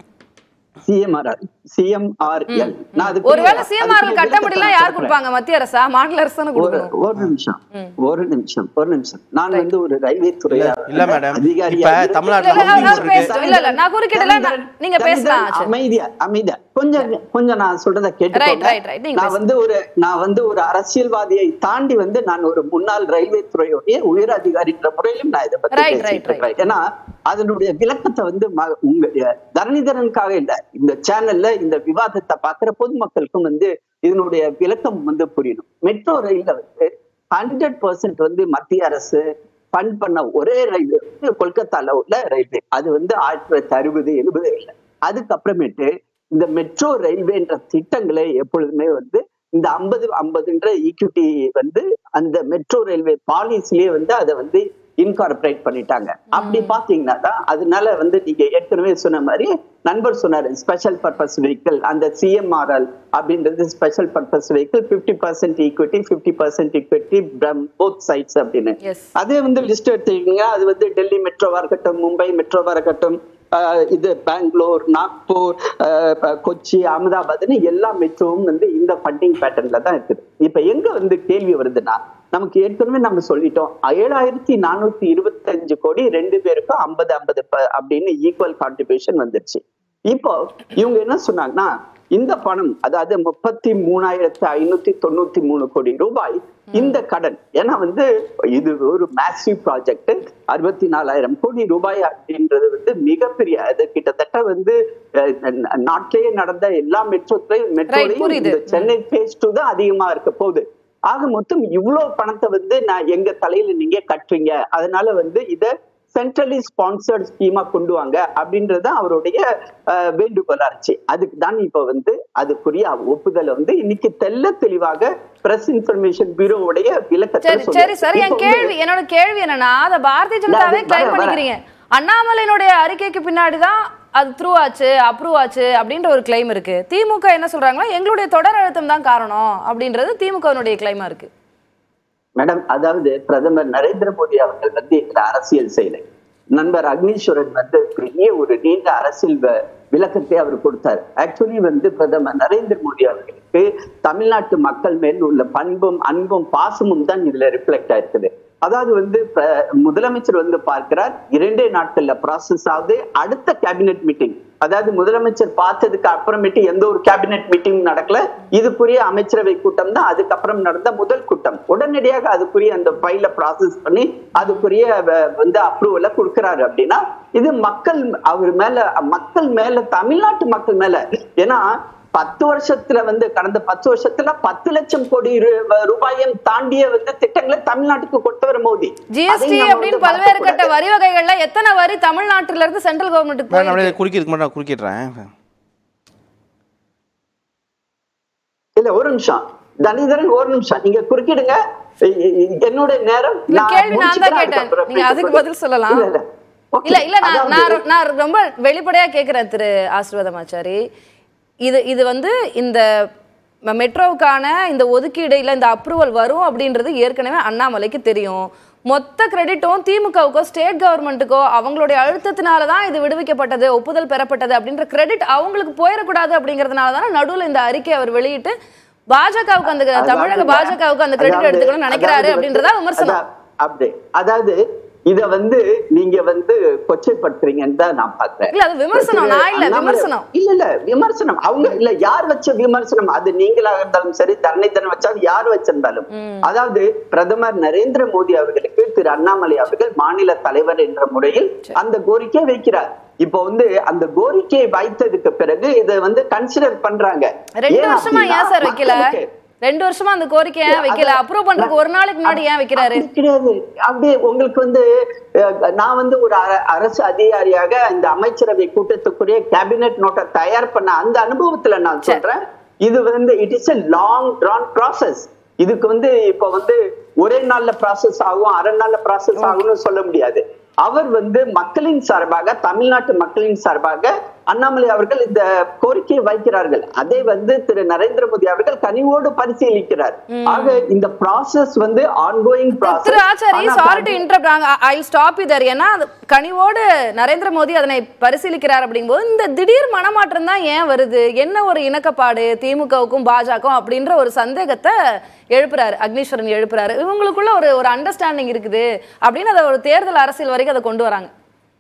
சிஎம்ஆர் சிஎம்ஆர்எல் நான் அதுக்கு ஒருவேளை சிஎம்ஆர் அதுக்கு கட்ட விளக்கத்தை முடியல நான் யார் சொல்றேன். கொடுப்பாங்க மத்திய அரசா மாநில அரசு தானே ஒரு கொடுக்கணும் ஒரு நிமிஷம் ஒரு நிமிஷம் ஒரு நிமிஷம் நான் வந்து ஒரு ரயில்வே துறை இல்ல மேடம் அதிகாரியா இப்ப இருந்து- தமிழ்நாட்டுல இல்ல, இல்ல, housing அவர் board இருக்கு பேச- இல்ல, இல்ல, நான் குறுக்கிடல, நான்- நீங்க பேசலாம், ஆச்சு. அமைதியா அமைதியா கொஞ்சம் கொஞ்சம் நான் சொல்றத Right, கேட்டுக்கோங்க right, right. நீங்க நான் பேசுங்க. வந்து ஒரு நான் வந்து ஒரு அரசியல்வாதியை தாண்டி வந்து நான் ஒரு முன்னாள் ரயில்வே துறையுடைய உயர் அதிகாரின்ற முறையிலும் நான் இதை பத்தி Right, பேசிட்டு right, right. இருக்கிறேன் ஏன்னா அதனுடைய விளக்கத்தை வந்து ம- உங்க தரணிதரனுக்காக இல்ல இந்த சேனல்ல இந்த விவாதத்தை பாக்குற பொதுமக்களுக்கும் வந்து இதனுடைய விளக்கம் வந்து புரியணும் மெட்ரோ ரயில்ல வந்து ஹண்ட்ரட் பர்சன்ட் வந்து மத்திய அரசு ஃபண்ட் பண்ண ஒரே ரயில்வே வந்து கொல்கத்தால உள்ள ரயில்வே அது வந்து ஆயிரத்தி தொள்ளாயிரத்தி அறுபது எழுபது இல்லை அதுக்கப்புறமேட்டு இந்த மெட்ரோ ரயில்வேன்ற திட்டங்களை எப்பொழுதுமே வந்து இந்த ஐம்பது ஐம்பதுன்ற ஈக்விட்டி வந்து அந்த மெட்ரோ ரயில்வே பாலிசிலேயே வந்து அதை வந்து இன்கார்பரேட் பண்ணிட்டாங்க அப்படி பாத்தீங்கன்னா தான் அதனால வந்து நீங்க ஏற்கனவே சொன்ன மாதிரி நண்பர் சொன்னாரு ஸ்பெஷல் பர்பஸ் வெஹிக்கிள் அந்த சிஎம்ஆர்எல் அப்படின்றது special purpose vehicle fifty percent equity fifty percent equity both sides அப்படின்னு எஸ் அதே வந்து லிஸ்ட் எடுத்துக்கிங்க அது வந்து டெல்லி மெட்ரோவா இருக்கட்டும் மும்பை மெட்ரோவா இருக்கட்டும் ஆஹ் இது பெங்களூர் நாக்பூர் ஆஹ் ப- கொச்சி அகமதாபாத்னு எல்லா மெட்ரோவும் வந்து இந்த ஃபண்டிங் பேட்டர்ன்ல தான் இருக்குது இப்ப எங்க வந்து கேள்வி வருதுன்னா நமக்கு ஏற்கனவே நம்ம சொல்லிட்டோம் ஏழாயிரத்தி நானூத்தி இருபத்தஞ்சு கோடி ரெண்டு பேருக்கும் ஐம்பது ஐம்பது அப்படின்னு ஈக்குவல் கான்ட்ரிபியூஷன் வந்துருச்சு இப்போ இவங்க என்ன சொன்னாங்கன்னா இந்த பணம் அதாவது முப்பத்தி மூணாயிரத்தி ஐநூத்தி தொண்ணூத்தி மூணு கோடி ரூபாய் இந்த கடன் ஏன்னா வந்து இது ஒரு மேசிவ் ப்ராஜெக்ட் அறுபத்தி நாலாயிரம் கோடி ரூபாய் அப்படின்றது வந்து மிகப்பெரிய அது கிட்டத்தட்ட வந்து அஹ், ந- நாட்டிலேயே நடந்த எல்லா மெட்ரோத்தையும் மெட்ரோலையும் புரியுது. இந்த சென்னை பேஸ் டூ தான் அதிகமா இருக்க போகுது ஆக மொத்தம் இவ்வளவு பணத்தை வந்து நான் எங்க தலையில நீங்க கட்டுறீங்க அதனால வந்து இத சென்ட்ரலி ஸ்பான்சர்ட் ஸ்கீமா கொண்டு வாங்க அப்படின்றது தான் அவருடைய அஹ், வேண்டுகோளா இருந்துச்சு அதுக்கு தான் இப்ப வந்து அதுக்குரிய ஒப்புதல் வந்து இன்னைக்கு தெல்ல தெளிவாக பிரஸ் இன்ஃபர்மேஷன் பியூரோவுடைய விளக்கத்தை சரி சரி சார் சொல்லுது. என் இப்ப கேள்வி என்னோட கேள்வி என்னன்னா அத பாரதிய ஜனதாவே அது கிளைம் வர- பண்ணிக்கிறீங்க அண்ணாமலையினுடைய அறிக்கைக்கு பின்னாடி தான் அது த்ரூ ஆச்சு அப்ரூவ் ஆச்சு அப்படின்ற ஒரு கிளைம் இருக்கு திமுக என்ன சொல்றாங்களா எங்களுடைய தொடர் அழுத்தம் தான் காரணம் அப்படின்றது திமுகவினுடைய கிளைமா இருக்கு மேடம் அதாவது பிரதமர் நரேந்திர மோடி அவர்கள் வந்து இந்த அரசியல் செய்யலை நண்பர் அக்னீஸ்வரன் வந்து பெரிய ஒரு நீண்ட அரசியல் வ- விளக்கத்தை அவர் கொடுத்தார் ஆக்சுவலி வந்து பிரதமர் நரேந்திர மோடி அவர்களுக்கு தமிழ்நாட்டு மக்கள் மேல் உள்ள பண்பும் அன்பும் பாசமும் தான் இதுல ரிஃப்ளெக்ட் ஆயிருக்குது அதாவது வந்து பிர- முதலமைச்சர் வந்து பார்க்கிறார் இரண்டே நாட்கள்ல ப்ராசஸ் ஆகுது அடுத்த கேபினெட் மீட்டிங் அதாவது முதலமைச்சர் பார்த்ததுக்கு அப்புறமேட்டு எந்த ஒரு கேபினெட் மீட்டிங் நடக்கல இதுக்குரிய அமைச்சரவை கூட்டம் தான் அதுக்கப்புறம் நடந்த முதல் கூட்டம் உடனடியாக அதுக்குரிய அந்த ஃபைல ப்ராசஸ் பண்ணி அதுக்குரிய வ- வந்து அப்ரூவலை கொடுக்கிறாரு அப்படின்னா இது மக்கள் அவர் மேல மக்கள் மேல தமிழ்நாட்டு மக்கள் மேல ஏன்னா பத்து வருஷத்துல வந்து கடந்த பத்து வருஷத்துல பத்து லட்சம் கோடி ரூ- ரூபாயும் தாண்டிய வந்து திட்டங்களை தமிழ்நாட்டுக்கு கொட்டவர் மோடி ஜிஎஸ்டி அதை நம்ம அப்படின்னு வந்து பல்வேறு கட்ட மறக்கக்கூடாது. வரி வகைகள்ல எத்தனை வரி தமிழ்நாட்டுல இருந்து சென்ட்ரல் கவர்மெண்ட்டுக்கு நான் போயிருக்கு அப்படியே குறுக்கிதுக்கு மட்டும் நான் குறுக்கிடுறேன் இல்ல ஒரு நிமிஷம் தனிதரன் ஒரு நிமிஷம் நீங்க குறுக்கிடுங்க இ- இ- என்னோட நேரம் இல்ல நான் கேள்வி நான் தான் முடிச்சுக்கிறேன், கேட்டேன் அதுக்கப்புறம் நீங்க அதுக்கு பேச பதில் சொல்லலாம் இல்ல, இல்ல. Okay. இல்ல இல்ல நான் நான் அதாவது- ரொ- நான் ரொம்ப வெளிப்படையா கேக்குறேன் திரு ஆசீர்வாதமாச்சாரி இது இது வந்து இந்த ம- மெட்ரோவுக்கான இந்த ஒதுக்கீடு இல்ல இந்த அப்ரூவல் வரும் அப்படின்றது ஏற்கனவே அண்ணாமலைக்கு தெரியும் மொத்த கிரெடிட்டும் திமுகவுக்கோ ஸ்டேட் கவர்மெண்ட்டுக்கோ அவங்களுடைய அழுத்தத்தினால தான் இது விடுவிக்கப்பட்டது ஒப்புதல் பெறப்பட்டது அப்படின்ற கிரெடிட் அவங்களுக்கு போயிடக்கூடாது அப்படிங்கறதுனால தானே நடுவுல இந்த அறிக்கை அவர் வெளியிட்டு பாஜகவுக்கு அந்த தமிழக அதாவது- பாஜகவுக்கு அந்த கிரெடிட் அதாவது- எடுத்துக்கணும்னு நினைக்கிறாரு அதாவது அப்படின்றதா வந்து- விமர்சனம் அதா- அப்படி அதாவது இத வந்து நீங்க வந்து கொச்சைப்படுத்துறீங்கன்னு தான் நான் பார்த்தேன் இல்ல, அது விமர்சனம். நான் இல்ல, அண்ணாமலை- விமர்சனம். இல்ல இல்ல விமர்சனம் அவங்க இல்ல யார் வச்ச விமர்சனம் அது நீங்களாக இருந்தாலும் சரி தன்னைத்தன் வச்சாலும் யார் வச்சிருந்தாலும் அதாவது பிரதமர் நரேந்திர மோடி அவர்களுக்கு திரு அண்ணாமலை அவர்கள் மாநில தலைவர் என்ற முறையில் அந்த கோரிக்கை வைக்கிறார் இப்போ வந்து அந்த கோரிக்கையை வைத்ததுக்கு பிறகு இதை வந்து கன்சிடர் பண்றாங்க ரெண்டு ஏன் வருஷமா அப்படின்னா ஏன் சார் வைக்கல மக்களுக்கு- ரெண்டு வருஷமா அந்த கோரிக்கை ஏன் வைக்கல அத- அப்ரூவ் பண்றதுக்கு ஒரு நாளைக்கு முன்னாடி ஏன் வைக்கிறாரு அப்படி கிடையாது அப்படியே உங்களுக்கு வந்து அஹ், நான் வந்து ஒரு அர- அரசு அதிகாரியாக இந்த அமைச்சரவை கூட்டத்துக்குரிய கேபினெட் நோட்டை தயார் பண்ண அந்த அனுபவத்துல நான் சொல்றேன் இது வந்து it is a long drawn process இதுக்கு வந்து இப்ப வந்து ஒரே நாள்ல ப்ராசஸ் ஆகும் அரை நாள்ல ப்ராசஸ் ஆகும்னு சொல்ல முடியாது அவர் வந்து மக்களின் சார்பாக தமிழ்நாட்டு மக்களின் சார்பாக அண்ணாமலை அவர்கள் இந்த கோரிக்கையை வைக்கிறார்கள் அதை வந்து திரு நரேந்திர மோடி அவர்கள் கனிவோடு பரிசீலிக்கிறார் ஆக இந்த ப்ராசஸ் வந்து ஆன்கோயிங் திரு Achari sorry to interrupt I stop இதர் ஏன்னா அது கனிவோடு நரேந்திர மோடி அதனை பரிசீலிக்கிறார் அப்படிங்கும்போது இந்த திடீர் மனமாற்றம் தான் ஏன் வருது என்ன ஒரு இணக்கப்பாடு திமுகவுக்கும் பாஜகவும் அப்படின்ற ஒரு சந்தேகத்தை எழுப்புறாரு அக்னீஸ்வரன் எழுப்புறாரு இவங்களுக்குள்ள ஒரு ஒரு அண்டர்ஸ்டாண்டிங் இருக்குது அப்படின்னு அதை ஒரு தேர்தல் அரசியல் வரைக்கும் அதை கொண்டு வராங்க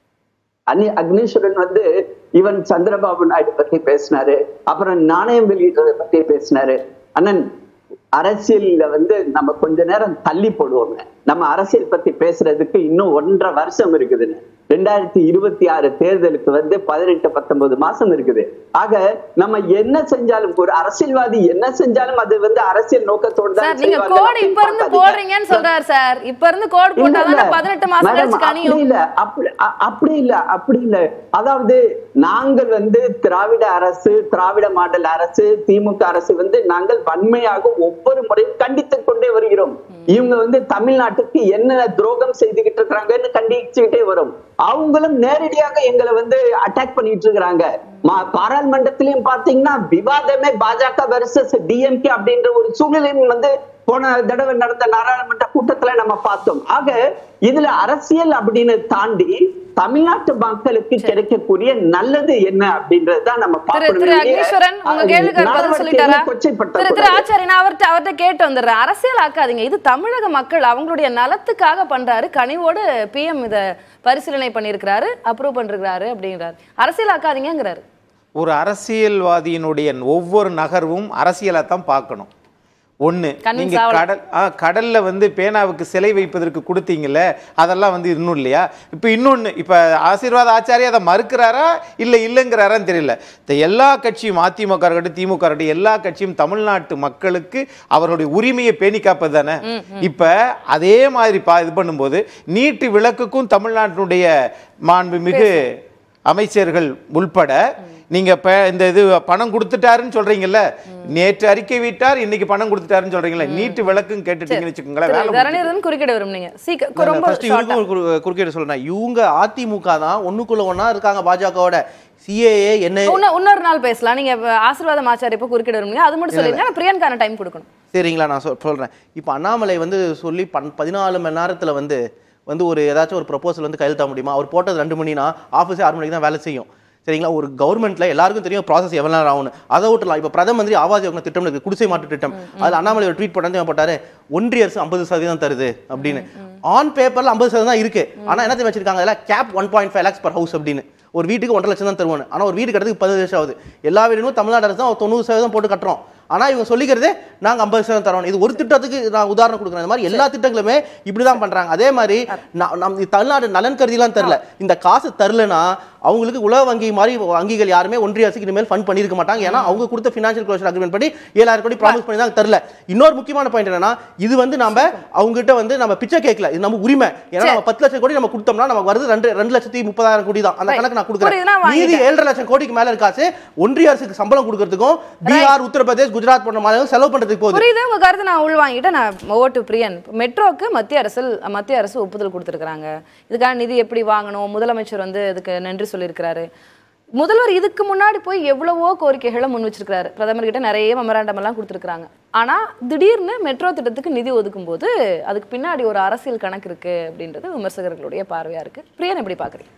அன்னி அக்னீஸ்வரன் வந்து ஈவன் சந்திரபாபு நாயுடு பத்தி பேசினாரு அப்புறம் நாணயம் வெளியிட்டதை பத்தி பேசினாரு அண்ணன் அரசியல்ல வந்து நம்ம கொஞ்ச நேரம் தள்ளி போடுவோங்க நம்ம அரசியல் பத்தி பேசுறதுக்கு இன்னும் ஒன்றரை வருஷம் இருக்குதுன்னு ரெண்டாயிரத்தி இருபத்தி ஆறு தேர்தலுக்கு வந்து பதினெட்டு பத்தொன்பது மாசம் இருக்குது ஆக நம்ம என்ன செஞ்சாலும் ஒரு அரசியல்வாதி என்ன செஞ்சாலும் அது வந்து அரசியல் நோக்கத்தோடு சார் தான் நீங்க செய்வார்கள் கோடு அப்படின்னு இப்ப இருந்து பார்க்காதீங்க. போடுறீங்கன்னு சொல்றாரு சார் இப்ப இருந்து கோடு இல்ல, போட்டாதான் இல்ல. பதினெட்டு மாசம் மேடம், கழிச்சு அப்படி கனியும் இல்ல அப்படி அ- அப்படி இல்ல அப்படி இல்ல அதாவது நாங்கள் வந்து திராவிட அரசு திராவிட மாடல் அரசு திமுக அரசு வந்து நாங்கள் வன்மையாக ஒவ்வொரு முறையும் கண்டித்துக் கொண்டே வருகிறோம் இவங்க வந்து தமிழ்நாட்டுக்கு என்ன துரோகம் செய்துகிட்டு இருக்கிறாங்கன்னு கண்டிச்சுக்கிட்டே வரும் அவங்களும் நேரடியாக எங்களை வந்து அட்டாக் பண்ணிட்டு இருக்கிறாங்க மா- பாராளுமன்றத்திலையும் பாத்தீங்கன்னா விவாதமே பாஜக வெர்சஸ் டிஎம்கே அப்படின்ற ஒரு சூழ்நிலையும் வந்து போன தடவை நடந்த நாடாளுமன்ற கூட்டத்துல நம்ம பார்த்தோம் ஆக இதுல அரசியல் அப்படின்னு தாண்டி தமிழ்நாட்டு மக்களுக்கு கிடைக்கக்கூடிய நல்லது என்ன அப்படின்றது தான் நம்ம திரு பார்க்கணும் திரு இல்லையா? அக்னீஸ்வரன் உங்க அது கேள்விக்கு அவர் பதில் நால்வர்த்தி சொல்லிட்டாரா எண்ணி கொச்சைப்படுத்தக் திரு திரு கூடாது. ஆச்சாரி நான் அவர்ட்ட அவர்ட்ட கேட்டு வந்துடுறேன் அரசியல் ஆக்காதீங்க இது தமிழக மக்கள் அவங்களுடைய நலத்துக்காக பண்றாரு கனிவோடு பிஎம் இத பரிசீலனை பண்ணியிருக்கிறாரு அப்ரூவ் பண்ணிருக்கிறாரு அப்படிங்கிறாரு அரசியல் ஆக்காதீங்கிறாரு ஒரு அரசியல்வாதியினுடைய ஒவ்வொரு நகர்வும் அரசியலை தான் பார்க்கணும் ஒன்று Convince நீங்க ஆகலாம். கடல் ஆ கடல்ல வந்து பேனாவுக்கு சிலை வைப்பதற்கு கொடுத்தீங்கல்ல அதெல்லாம் வந்து இன்னும் இல்லையா இப்போ இன்னொன்று இப்போ ஆசீர்வாத ஆச்சாரி அதை மறுக்கிறாரா இல்லை இல்லைங்கிறாரான்னு தெரியல இந்த எல்லா கட்சியும் அதிமுக இருக்கட்டும் திமுக இருக்கட்டும் எல்லா கட்சியும் தமிழ்நாட்டு மக்களுக்கு அவருடைய உரிமையை பேணி காப்பது தானே இப்போ அதே மாதிரி பா இது பண்ணும்போது நீட்டு விளக்குக்கும் தமிழ்நாட்டினுடைய மாண்புமிகு அமைச்சர்கள் உள்பட நீங்க ப இந்த இது பணம் கொடுத்துட்டாருன்னு சொல்றீங்கல்ல நேற்று அறிக்கை விட்டார் இன்னைக்கு பணம் கொடுத்துட்டாருன்னு சொல்றீங்கல்ல நீட்டு விளக்குன்னு கேட்டுட்டீங்கன்னு வச்சுக்கோங்களேன் வேலை திரு முடிஞ்சுது. தரணிதரன் குறுக்கிட விரும்புனீங்க சீக்கிரம் ரொம்ப ஃபர்ஸ்ட் short ஆ. இவருக்கும் ஒரு குறு- குறுக்கீடு சொல்றேன் இவங்க அதிமுக தான் ஒண்ணுக்குள்ள ஒண்ணா இருக்காங்க பாஜகவோட சிஏஏ என்ன இன்னும் இன்னொரு நாள் பேசலாம் நீங்க இப்ப ஆசீர்வாதம் ஆச்சாரி இப்ப குறுக்கிட விரும்புங்க அது மட்டும் சொல்லிருங்க நான் பிரியன்கான டைம் கொடுக்கணும் சரிங்களா நான் சொல் சொல்கிறேன் இப்போ அண்ணாமலை வந்து சொல்லி பன் பதினாலு மணி நேரத்தில் வந்து வந்து ஒரு ஏதாச்சும் ஒரு ப்ரொபோசல் வந்து கையெழுத்த முடியுமா அவர் போட்டது ரெண்டு மணினா ஆஃபீஸே ஆறு மணிக்கு தான் வேலை செய்யும் சரிங்களா ஒரு கவர்மெண்ட்ல எல்லாருக்கும் தெரியும் ப்ராசஸ் எவ்வளோ நேரம் ஆகும்னு அதை விட்டுலாம் இப்போ பிரதம மந்திரி ஆவாஸ் யோஜனா திட்டம் இருக்கு குடிசை மாற்று திட்டம் அதில் அண்ணாமலை ஒரு ட்வீட் பண்ணி போட்டாரு ஒன்றிய அரசு ஐம்பது சதவீதம் தருது அப்படின்னு ஆன் பேப்பர்ல ஐம்பது சதவீதம் தான் இருக்கு ஆனா என்ன தெரியும் வச்சிருக்காங்க அதில் cap one point five lakhs per house அப்படின்னு ஒரு வீட்டுக்கு ஒன்றரை லட்சம் தான் தருவாங்க ஆனால் ஒரு வீடு கட்டுறதுக்கு பதினஞ்சு லட்சம் ஆகுது எல்லா வீடுகளும் தமிழ்நாடு அரசு தான் தொண்ணூறு சதவீதம் போட்டு கட்டுறோம் ஆனா இவங்க சொல்லிக்கிறதே நாங்க ஐம்பது சதவீதம் தரோம் இது ஒரு திட்டத்துக்கு நான் உதாரணம் கொடுக்குறேன் இந்த மாதிரி எல்லா திட்டங்களுமே இப்படிதான் பண்றாங்க அதே மாதிரி நா- நம் இது தமிழ்நாடு நலன் கருதிலாம் தரல இந்த காசு தரலனா அவங்களுக்கு உலக வங்கி மாதிரி வங்கிகள் யாருமே ஒன்றிய அரசுக்கு இனிமேல் ஃபண்ட் பண்ணிருக்க மாட்டாங்க ஏன்னா அவங்க கொடுத்த ஃபினான்ஷியல் க்ளோஷர் அக்ரிமெண்ட் படி ஏழாயிரம் கோடி ப்ராமிஸ் பண்ணி தான் தரல இன்னொரு முக்கியமான பாயிண்ட் என்னன்னா இது வந்து நம்ம அவங்க கிட்ட வந்து நம்ம பிச்சை கேட்கல இது நம்ம உரிமை ஏன்னா நம்ம பத்து லட்சம் கோடி நம்ம கொடுத்தோம்னா நமக்கு வருது ரெண்டு ரெண்டு லட்சத்தி முப்பதாயிரம் கோடி தான் அந்த Right. கணக்கு நான் புரியுதுன்னா கொடுக்குறேன் மீதி வாங்கிட்டேன். ஏழரை லட்சம் கோடிக்கு மேல இருக்காச்சு ஒன்றிய அரசுக்கு சம்பளம் கொடுக்கறதுக்கும் பீகார் உத்தரப்பிரதேஷ் குஜராத் போன்ற மாநிலம் செலவு பண்றதுக்கு போகுது புரியுது உங்க கருத்து நான் உள் வாங்கிட்டு நான் ஓட்டு பிரியன் மெட்ரோக்கு மத்திய அரசு மத்திய அரசு ஒப்புதல் கொடுத்துருக்காங்க இதுக்கான நிதி எப்படி வாங்கணும் முதலமைச்சர் வந்து இதுக்கு நன்றி சொல்லியிருக்கிறாரு முதல்வர் இதுக்கு முன்னாடி போய் எவ்வளவோ கோரிக்கைகளை முன் வச்சிருக்காரு பிரதமர் கிட்ட நிறைய மெமராண்டம் எல்லாம் கொடுத்துருக்காங்க ஆனா திடீர்னு மெட்ரோ திட்டத்துக்கு நிதி ஒதுக்கும் போது அதுக்கு பின்னாடி ஒரு அரசியல் கணக்கு இருக்கு அப்படின்றது விமர்சகர்களுடைய பார்வையா இருக்கு பிரியன் எப்படி பாக்குறீங்க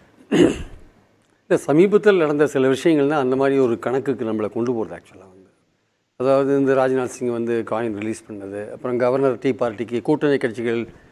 இந்த சமீபத்தில் நடந்த சில விஷயங்கள் தான் அந்த மாதிரி ஒரு கணக்குக்கு நம்மளை கொண்டு போகிறது ஆக்சுவலாக வந்து அதாவது இந்த ராஜ்நாத் சிங் வந்து காயின் ரிலீஸ் பண்ணது அப்புறம் கவர்னர் டீ பார்ட்டிக்கு கூட்டணி கட்சிகள்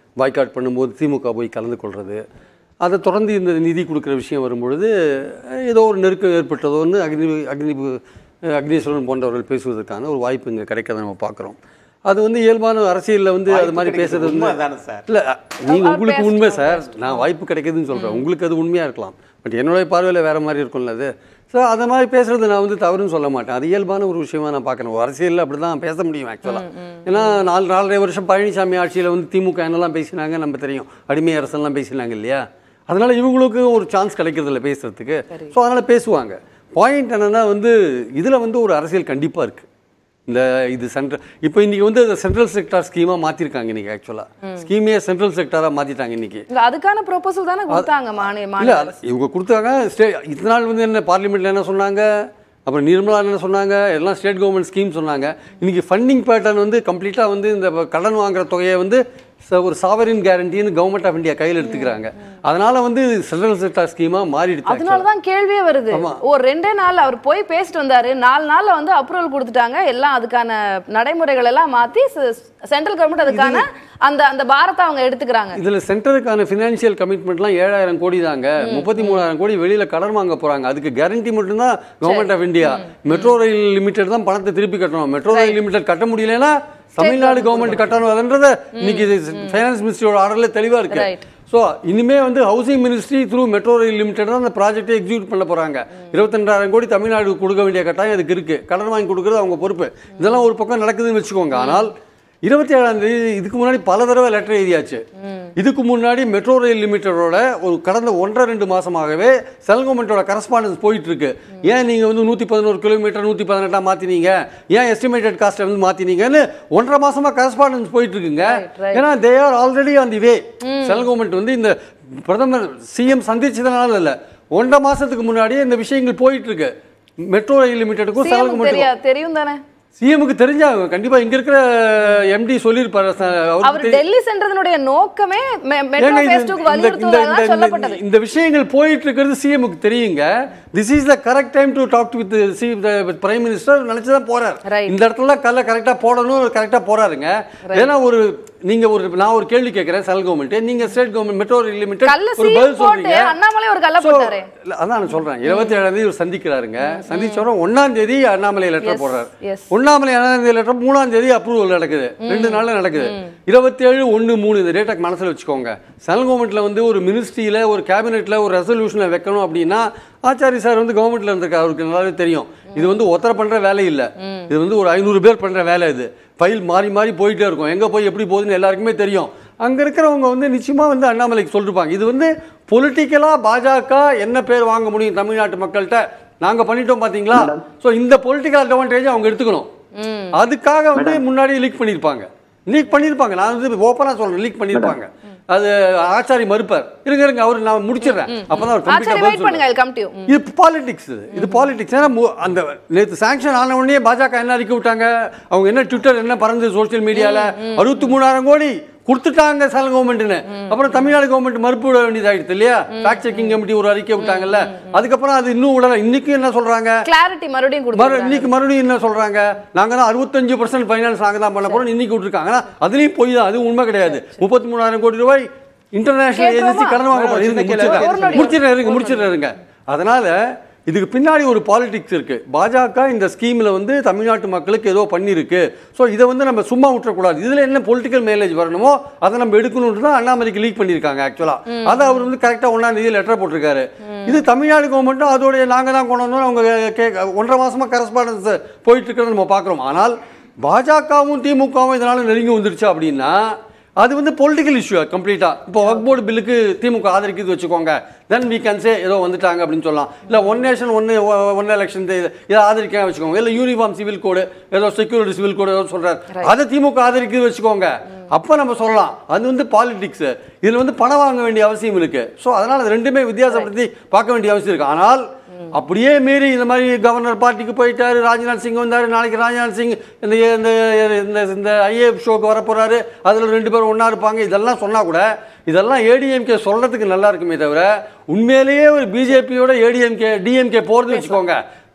பாய்காட் பண்ணும்போது திமுக போய் கலந்து கொள்வது அதை தொடர்ந்து இந்த நிதி கொடுக்குற விஷயம் வரும்பொழுது அஹ், ஏதோ ஒரு நெருக்கம் ஏற்பட்டதோன்னு அக்னி அக்னி அஹ், அக்னீஸ்வரன் போன்றவர்கள் பேசுவதற்கான ஒரு வாய்ப்பு இங்கே கிடைக்கிறத நம்ம பார்க்குறோம் அது வந்து இயல்பான அரசியலில் வந்து அது மாதிரி பேசுறது வந்து உண்மைதானே சார்? இல்லை நீங்கள் அவர் உங்களுக்கு பேசட்டும், உண்மை சார் நான் வாய்ப்பு கிடைக்குதுன்னு சொல்கிறேன் உங்களுக்கு அது உண்மையாக இருக்கலாம் பட் என்னுடைய பார்வையில் வேறு மாதிரி இருக்கும்ல அது ஸோ அதை மாதிரி பேசுறது நான் வந்து தவறுன்னு சொல்ல மாட்டேன் அது இயல்பான ஒரு விஷயமா நான் பார்க்குறேன் அரசியலில் அப்படி தான் பேச முடியும் ஆக்சுவலாக ஏன்னா நாலு நாலரை வருஷம் பழனிசாமி ஆட்சியில் வந்து திமுக என்னெல்லாம் பேசினாங்க நம்ம தெரியும் அடிமை அரசெல்லாம் பேசினாங்க இல்லையா அதனால் இவங்களுக்கு ஒரு சான்ஸ் கிடைக்கிறது இல்லை பேசுறதுக்கு ஸோ அதனால் பேசுவாங்க பாயிண்ட் என்னென்னா வந்து இதில் வந்து ஒரு அரசியல் கண்டிப்பாக இருக்குது இந்த இது சென்ட்ரல் இப்போ இன்னைக்கு வந்து சென்ட்ரல் செக்டார் ஸ்கீமாக மாற்றிருக்காங்க இன்னைக்கு ஆக்சுவலாக ஸ்கீமே சென்ட்ரல் செக்டாராக மாற்றிட்டாங்க இன்னைக்கு இல்ல அதுக்கான ப்ரொபோசல் தானே கொடுத்தாங்க மாநில இல்ல மாநில அது இவங்க கொடுத்தாங்க ஸ்டே இத்தனை நாள் வந்து என்ன பார்லிமெண்ட்ல என்ன சொன்னாங்க அப்புறம் நிர்மலா என்ன சொன்னாங்க எல்லாம் ஸ்டேட் கவர்மெண்ட் ஸ்கீம் சொன்னாங்க இன்னைக்கு ஃபண்டிங் பேட்டர்ன் வந்து கம்ப்ளீட்டாக வந்து இந்த கடன் வாங்குற தொகையை வந்து ச- ஒரு சாவரின் கேரண்டின்னு கவர்மெண்ட் ஆஃப் இந்தியா கையில் எடுத்துக்கிறாங்க அதனால வந்து சென்ட்ரல் செக்டார் ஸ்கீமாக மாறிடுச்சு அதனால தான் கேள்வியே வருது ஆமா. ஒரு ரெண்டே நாள் அவர் போய் பேசிட்டு வந்தாரு நாலு நாள்ல வந்து அப்ரூவல் கொடுத்துட்டாங்க எல்லாம் அதுக்கான நடைமுறைகள் எல்லாம் மாத்தி சென்ட்ரல் கவர்மெண்ட் அதுக்கான அந்த அந்த பாரத்தை அவங்க எடுத்துக்கிறாங்க இதுல சென்டருக்கான ஃபினான்ஷியல் கமிட்மெண்ட்லாம் ஏழாயிரம் கோடி தாங்க முப்பத்தி மூணாயிரம் கோடி வெளியில கடன் வாங்க போறாங்க அதுக்கு கேரண்டி மட்டும்தான் government of India metro rail limited தான் பணத்தை திருப்பி கட்டணும் மெட்ரோ ரயில் லிமிடெட் கட்ட முடியலன்னா தமிழ்நாடு கவர்மெண்ட் கட்டணும் அதுன்றத இன்னைக்கு ஃபைனான்ஸ் மினிஸ்ட்ரியோட ஆர்டர்ல தெளிவா இருக்கு Right. ஸோ இனிமே வந்து housing ministry through metro rail limited தான் அந்த ப்ராஜெக்டை எக்ஸிக்யூட் பண்ண போறாங்க இருபத்தெண்டாயிரம் கோடி தமிழ்நாடு கொடுக்க வேண்டிய கட்டாயம் அதுக்கு இருக்கு கடன் வாங்கி கொடுக்குறது அவங்க பொறுப்பு இதெல்லாம் ஒரு பக்கம் நடக்குதுன்னு வச்சுக்கோங்க ஆனால் இருபத்தி ஏழாம் தேதி இதுக்கு முன்னாடி பல தடவை லெட்டர் எழுதியாச்சு இதுக்கு முன்னாடி மெட்ரோ ரயில் லிமிட்டடோட ஒரு கடந்த ஒன்றரை ரெண்டு மாசமாகவே செல் கவர்மெண்ட்டோட கரஸ்பாண்டன்ஸ் போயிட்டு இருக்கு ஏன் நீங்க வந்து நூத்தி பதினோரு கிலோமீட்டர் நூத்தி பதினெட்டா மாத்தினீங்க ஏன் எஸ்டிமேட்டட் காஸ்ட்டை வந்து மாத்தினீங்கன்னு ஒன்றரை மாசமா கரஸ்பாண்டன்ஸ் போயிட்டு இருக்குங்க ஏன்னா they are already on the way செல் கவர்மெண்ட் வந்து இந்த பிரதமர் சிஎம் சந்திச்சதுனால இல்ல ஒன்றரை மாசத்துக்கு முன்னாடியே இந்த விஷயங்கள் போயிட்டு இருக்கு மெட்ரோ ரயில் லிமிட்டெடுக்கும் செல் சிஎம் கவர்மெண்ட் தெரியா தெரியும் தானே சிஎம்க்கு தெரிஞ்சாங்க கண்டிப்பா இங்க இருக்கிற எம்டி சொல்லியிருப்பாரு ச- அவருக்கு அவர் தெரியும். டெல்லி சென்றதனுடைய நோக்கமே மெ- மெட்ரோ ஏங்க இது- ஃபேஸ் டூக்கு இந்த- இந்த- வலியுறுத்துவதாக இந்த- சொல்லப்பட்டது இந்த விஷயங்கள் போயிட்டு இருக்கிறது சிஎம்க்கு தெரியுங்க this is the correct time to talk with சி பிரைம் மினிஸ்டர் நினைச்சு தான் போறார் Right. இந்த இடத்துல கல்ல கரெக்டா போடணும் கரெக்டா போறாருங்க ஏன்னா ஒரு நீங்க ஒரு நான் ஒரு கேள்வி கேட்கிறேன் செல் கவர்மெண்ட் நீங்க ஸ்டேட் கவர்மெண்ட் மெட்ரோ லிமிடெட் கல்ல ஒரு சீல் பதில் போட்டு சொல்றீங்க அண்ணாமலை ஒரு கல்ல So, போட்டாரு இல்ல, அதான் நான் சொல்றேன் இருபத்தி ஏழாம் தேதி இவர் சந்திக்கிறாருங்க சந்திச்சவரும் ஒன்னாம் தேதி அண்ணாமலை லெட்டர் Yes, போடுறாரு yes. ஒன்னாமலை அண்ணாமலை லெட்டர் மூணாம் தேதி அப்ரூவல் நடக்குது ரெண்டு நாள்ல நடக்குது இருபத்தேழு ஒன்று மூணு இந்த டேட்டை மனசுல வச்சுக்கோங்க சென்ட்ரல் கவர்மெண்ட்ல வந்து ஒரு மினிஸ்ட்ரியில ஒரு கேபினெட்ல ஒரு ரெசல்யூஷனை வைக்கணும் அப்படின்னா ஆச்சாரி சார் வந்து கவர்மெண்ட்ல இருந்திருக்காரு அவருக்கு நல்லாவே தெரியும் இது வந்து ஒருத்தர் பண்ற வேலை இல்ல இது வந்து ஒரு ஐநூறு பேர் பண்ற வேலை இது ஃபைல் மாறி மாறி போயிட்டே இருக்கும் எங்க போய் எப்படி போகுதுன்னு எல்லாருக்குமே தெரியும் அங்க இருக்கிறவங்க வந்து நிச்சயமா வந்து அண்ணாமலைக்கு சொல்லிருப்பாங்க இது வந்து பொலிட்டிக்கலா பாஜக என்ன பேர் வாங்க முடியும் தமிழ்நாட்டு மக்கள்கிட்ட நாங்க பண்ணிட்டோம் பாத்தீங்களா சோ இந்த பொலிட்டிக்கல் அட்வான்டேஜ் அவங்க எடுத்துக்கணும் அதுக்காக வந்து முன்னாடி லீக் பண்ணிருப்பாங்க லீக் பண்ணிருப்பாங்க நான் வந்து ஓப்பனா சொல்றேன் லீக் பண்ணிருப்பாங்க அது ஆச்சாரி மறுப்பார் இருங்க இருங்க அவர் நான் முடிச்சிடுறேன் அப்பதான் அவர் ஆச்சாரி கம்ப்ளீட்டா வெயிட் பண்ணுங்க கம் டு இது பாலிடிக்ஸ் இது இது பாலிடிக்ஸ் ஏன்னா மு- அந்த நேற்று சாங்ஷன் ஆன உடனே பாஜக என்ன அறிக்கை விட்டாங்க அவங்க என்ன ட்விட்டர் என்ன பறந்து சோஷியல் மீடியால அறுபத்தி மூணாயிரம் கோடி கொடுத்துட்டாங்க சென்ட்ரல் கவர்மெண்ட்னு அப்புறம் தமிழ்நாடு கவர்மெண்ட் மறுப்பு விட வேண்டியதாயிடுது இல்லையா ஃபேக்ட் செக்கிங் கமிட்டி ஒரு அறிக்கை விட்டாங்கல்ல அதுக்கப்புறம் அது இன்னும் விடல இன்னைக்கு என்ன சொல்றாங்க கிளாரிட்டி மறுபடியும் மறு கொடுத்தாங்க இன்னைக்கு மறுபடியும் என்ன சொல்றாங்க நாங்க தான் அறுபத்தஞ்சு பர்சன்ட் ஃபைனான்ஸ் நாங்க தான் பண்ண போறோம் இன்னைக்கு விட்டுருக்காங்க ஆனா அதுலயும் போய் தான் அது உண்மை கிடையாது முப்பத்தி மூணாயிரம் கோடி ரூபாய் இன்டர்நேஷனல் கேட்கலாமா? ஏஜென்சி கடன் வாங்க போறோம் இருங்க, ஒரு நொடி. முடிச்சிடுறேன். முடிச்சிடுறேன் இருங்க முடிச்சிடுறேன் இருங்க அதனால இதுக்கு பின்னாடி ஒரு பாலிடிக்ஸ் இருக்கு பாஜக இந்த ஸ்கீம்ல வந்து தமிழ்நாட்டு மக்களுக்கு ஏதோ பண்ணிருக்கு ஸோ இதை வந்து நம்ம சும்மா விட்டுறக்கூடாது இதுல என்ன பொலிட்டிக்கல் மைலேஜ் வரணுமோ அதை நம்ம எடுக்கணும்னு தான் அண்ணாமலைக்கு லீக் பண்ணியிருக்காங்க ஆக்சுவலா அதை அவர் வந்து கரெக்டாக ஒன்றாம் தேதி லெட்டர் போட்டிருக்காரு இது தமிழ்நாடு கவர்மெண்ட்டும் அதோடைய நாங்க தான் கொண்டு வந்தோம் அவங்க கேட்க ஒன்றரை மாசமா கரஸ்பாண்டன்ஸ் போயிட்டு இருக்கிறத நம்ம பார்க்குறோம் ஆனால் பாஜகவும் திமுகவும் இதனால நெருங்கி வந்துருச்சு அப்படின்னா அது வந்து பொலிட்டிக்கல் இஷ்யூ கம்ப்ளீட்டாக இப்போ ஒர்க் போர்டு பில்லுக்கு திமுக ஆதரிக்குது வச்சுக்கோங்க தென் வீ கேன் சே ஏதோ வந்துட்டாங்க அப்படின்னு சொல்லலாம் இல்லை ஒன் நேஷன் ஒன்று ஒன் எலெக்ஷன் இதை ஆதரிக்க வச்சுக்கோங்க இல்லை யூனிஃபார்ம் சிவில் கோடு ஏதோ செக்யூரிட்டி சிவில் கோடு ஏதோ சொல்கிறார் அதை திமுக ஆதரிக்குது வச்சுக்கோங்க அப்போ நம்ம சொல்லலாம் அது வந்து பாலிடிக்ஸ் இதில் வந்து பணம் வாங்க வேண்டிய அவசியம் இருக்கு ஸோ அதனால் அது ரெண்டுமே வித்தியாசப்படுத்தி பார்க்க வேண்டிய அவசியம் இருக்கு ஆனால் அப்படியே மீறி இந்த மாதிரி கவர்னர் பார்ட்டிக்கு போயிட்டாரு ராஜ்நாத் சிங் வந்தாரு நாளைக்கு ராஜ்நாத் சிங் இந்த இந்த இந்த இந்த ஐஏஎஃப் ஷோக்கு வர போறாரு அதில் ரெண்டு பேரும் ஒன்றா இருப்பாங்க இதெல்லாம் சொன்னா கூட இதெல்லாம் ஏடிஎம்கே சொல்றதுக்கு நல்லா இருக்குமே தவிர உண்மையிலேயே ஒரு பிஜேபியோட ஏடிஎம்கே டிஎம்கே போறது வச்சுக்கோங்க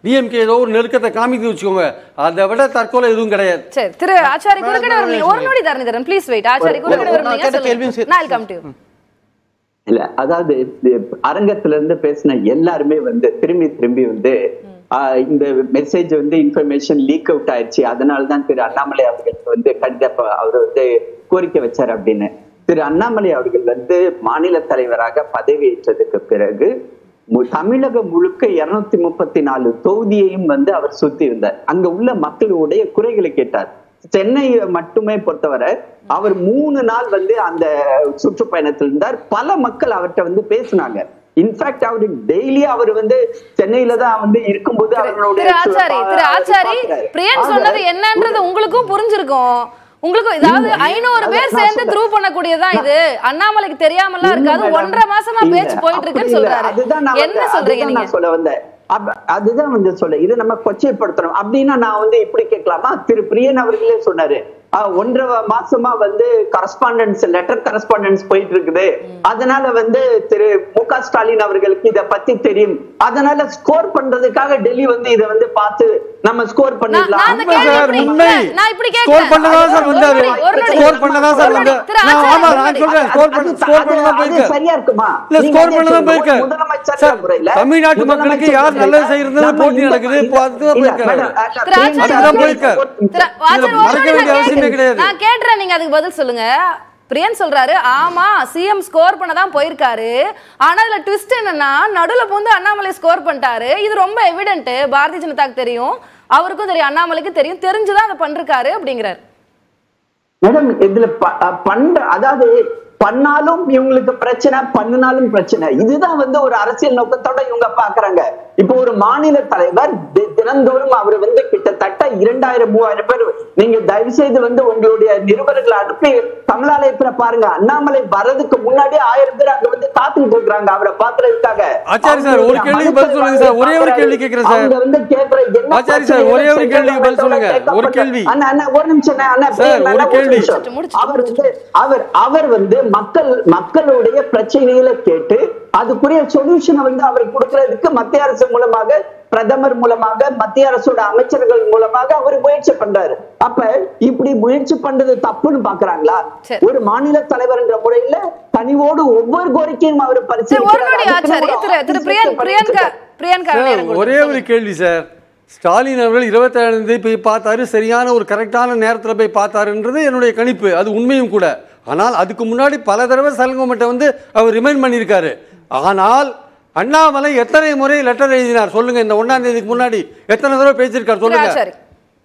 டிஎம்கே ஏதோ ஒரு நெருக்கத்தை காமிக்குது வச்சுக்கோங்க அதை விட தற்கொலை எதுவும் கிடையாது சரி திரு ஆச்சாரி குறுக்கிட வரீங்க ஒரு நொடி தரணிதரன் ப்ளீஸ் வெயிட் ஆச்சாரி குறுக்கிட ஒரு- நான் கேட்ட வரீங்க கேள்வியும் சரி. நான் கம் டு இல்ல அதாவது இது அரங்கத்துல இருந்து பேசின எல்லாருமே வந்து திரும்பி திரும்பி வந்து ஆஹ், இந்த மெசேஜ் வந்து இன்ஃபர்மேஷன் லீக் அவுட் ஆயிடுச்சு அதனால தான் திரு அண்ணாமலை அவர்களுக்கு வந்து கடித அவர் வந்து கோரிக்கை வச்சார் அப்படின்னு திரு அண்ணாமலை அவர்கள் வந்து மாநில தலைவராக பதவியேற்றதுக்கு பிறகு மு- தமிழகம் முழுக்க இருநூத்தி முப்பத்தி நாலு தொகுதியையும் வந்து அவர் சுத்தி இருந்தார் அங்க உள்ள மக்களுடைய குறைகளை கேட்டார் சென்னையை மட்டுமே பொறுத்தவரை அவர் மூணு நாள் வந்து அந்த சுற்றுப்பயணத்தில் இருந்தார் பல மக்கள் அவர்கிட்ட வந்து பேசினாங்க இன்ஃபேக்ட் அவரு டெய்லி அவர் வந்து சென்னையில தான் வந்து இருக்கும்போது அவர்களுடைய திரு ஆச்சாரி திரு அவர் ஆச்சாரி பார்க்கிறாரு. பிரியன் ஆக, சொன்னது என்னன்றது உங்களுக்கும் புரிஞ்சிருக்கும் உங்களுக்கும் இதாவது இல்ல, ஐநூறு அத பேர் நான் சேர்ந்து சொல்றேன். த்ரூ பண்ணக்கூடியதான் இது அண்ணாமலைக்கு தெரியாமலாம் இல்ல இருக்காது madam. ஒன்றரை மாசமா இல்ல, பேச்சு போயிட்டு அப்படி இருக்குன்னு இல்ல. சொல்றாரு அதுதான் நான் என்ன வந்து- சொல்றீங்க அதுதான் நீங்க நான் சொல்ல வந்தேன் அப்ப- அதுதான் வந்து சொல்ல இது நம்ம கொச்சைப்படுத்தணும் அப்படின்னா நான் வந்து இப்படி கேட்கலாமா திரு பிரியன் அவர்களே சொன்னாரு ஆஹ், ஒன்றரை மாசமா வந்து கரஸ்பாண்டன்ஸ் லெட்டர் கரஸ்பாண்டன்ஸ் போயிட்டு இருக்குது அதனால வந்து திரு மு க ஸ்டாலின் அவர்களுக்கு இத பத்தி தெரியும் அதனால ஸ்கோர் பண்றதுக்காக டெல்லி வந்து இத வந்து பார்த்து நம்ம ஸ்கோர் நான் நான் அந்த பண்ணிடலாம் கேள்வி சார், இப்படி- உண்மை. நான் இப்படி ஸ்கோர் கேட்கிறேன். பண்ணதான் சார் ஒரு வந்தாரு. நொடி, ஒரு நொடி. ஸ்கோர் பண்ணதான் சார் ஒரு நொடி. வந்தாரு. திரு நான் ஆச்சாரி, ஆமா, ஒரு நான் நொடி. சொல்றேன். ஸ்கோர் பண்ண- அது- ஸ்கோர் அது- பண்ணதான் அது போயிருக்காரு. சரியா இருக்குமா இல்ல, நீங்க ஸ்கோர் அதே பண்ணதான் சொல்லுங்க. போயிருக்காரு. முதலமைச்சர் சார், முறையில தமிழ்நாட்டு மக்களுக்கு யார் முதலமைச்சர் நல்லது செய்யறது நம்ம போட்டி இந்த- நடக்குது, இல்ல, அதுதான் இல்ல, போயிருக்காரு. மேடம், அஹ், திரு ஆச்சாரி, பிரியங்கா அதுதான் அவர்கள் போயிருக்காரு. திரு ஆச்சாரி, இதுல ஒரு மறக்க நொடி வேண்டிய நான் அவசியமே கேட்கிறேன். கிடையாது. நான் கேட்டுறேன் நீங்க அதுக்கு பதில் சொல்லுங்க பிரியன் சொல்றாரு ஆமா சிஎம் ஸ்கோர் பண்ண தான் போயிருக்காரு ஆனா இதுல ட்விஸ்ட் என்னன்னா நடுவுல பூந்து அண்ணாமலை ஸ்கோர் பண்ணிட்டாரு இது ரொம்ப எவிடென்ட் பாரதிய ஜனதாக்கு தெரியும் அவருக்கும் தெரியும் அண்ணாமலைக்கு தெரியும் தெரிஞ்சுதான் அதை பண்றாரு அப்படிங்கிறாரு மேடம் இதுல ப- அஹ் பண்ற அதாவது பண்ணாலும் இவங்களுக்கு பிரச்சனை பண்ணினாலும் பிரச்சனை இதுதான் வந்து ஒரு அரசியல் நோக்கத்தோட இவங்க பாக்குறாங்க இப்போ ஒரு மாநில தலைவர் தி- தினந்தோறும் அவர் வந்து கிட்டத்தட்ட இரண்டாயிரம் மூவாயிரம் பேர் நீங்க தயவு செய்து வந்து உங்களுடைய நிருபர்களை அனுப்பி தமிழாலயத்துல பாருங்க அண்ணாமலை வர்றதுக்கு முன்னாடி ஆயிரம் பேர் அங்க வந்து காத்துக்கிட்டு இருக்காங்க அவரை பாக்குறதுக்காக ஆச்சாரி சார், ஒரு கேள்விக்கு பதில் சொல்லுங்க சார். ஒரே ஒரு கேள்வி கேட்கிறேன் சார். அவங்க வந்து கேக்குற என்ன ஆச்சாரி சார், ஒரே ஒரு கேள்விக்கு பதில் சொல்லுங்க. ஒரு கேள்வி. அண்ணா அண்ணா ஒரு நிமிஷம் அண்ணா, அண்ணா சார், அண்ணா, ஒரு ஒரு கேள்வி. நிமிஷம். முடிச்சிட்டு, அவர் வந்து அவர் அவர் வந்து மக்கள் மக்களுடைய பிரச்சனைகளை கேட்டு அதுக்குரிய சொல்யூஷனை வந்து அவர் கொடுக்கறதுக்கு மத்திய அரசு மூலமாக பிரதமர் மூலமாக மத்திய அரசோட அமைச்சர்கள் மூலமாக அவர் முயற்சி பண்றாரு அப்ப இப்படி முயற்சி பண்றது தப்புன்னு பாக்குறாங்களா சரி. ஒரு மாநில தலைவர் என்ற முறையில தனிவோடு ஒவ்வொரு கோரிக்கையும் அவர் சரி ஒரு நொடி பரிசீலிக்கிறார். ஆச்சாரி அதுக்குன்னு திரு ஒரு திரு office பிரியன் வச்சு பிரியங்கா பண்ணிட்டு பிரியங்கா சார், எனக்கு ஒரே ஒரு சொல்லுங்க. கேள்வி சார் ஸ்டாலின் அவர்கள் இருபத்தேழாம் தேதி போய் பார்த்தாரு சரியான ஒரு கரெக்டான நேரத்தில் போய் பார்த்தாருன்றது என்னுடைய கணிப்பு அது உண்மையும் கூட ஆனால் அதுக்கு முன்னாடி பல தடவை சலங்கோமட்டை வந்து அவர் ரிமைண்ட் பண்ணியிருக்காரு ஆனால் அண்ணாமலை எத்தனை முறை லெட்டர் எழுதினார் சொல்லுங்க இந்த ஒன்னாம் தேதிக்கு முன்னாடி எத்தனை தடவை பேசியிருக்கார் திரு சொல்லுங்க ஆச்சாரி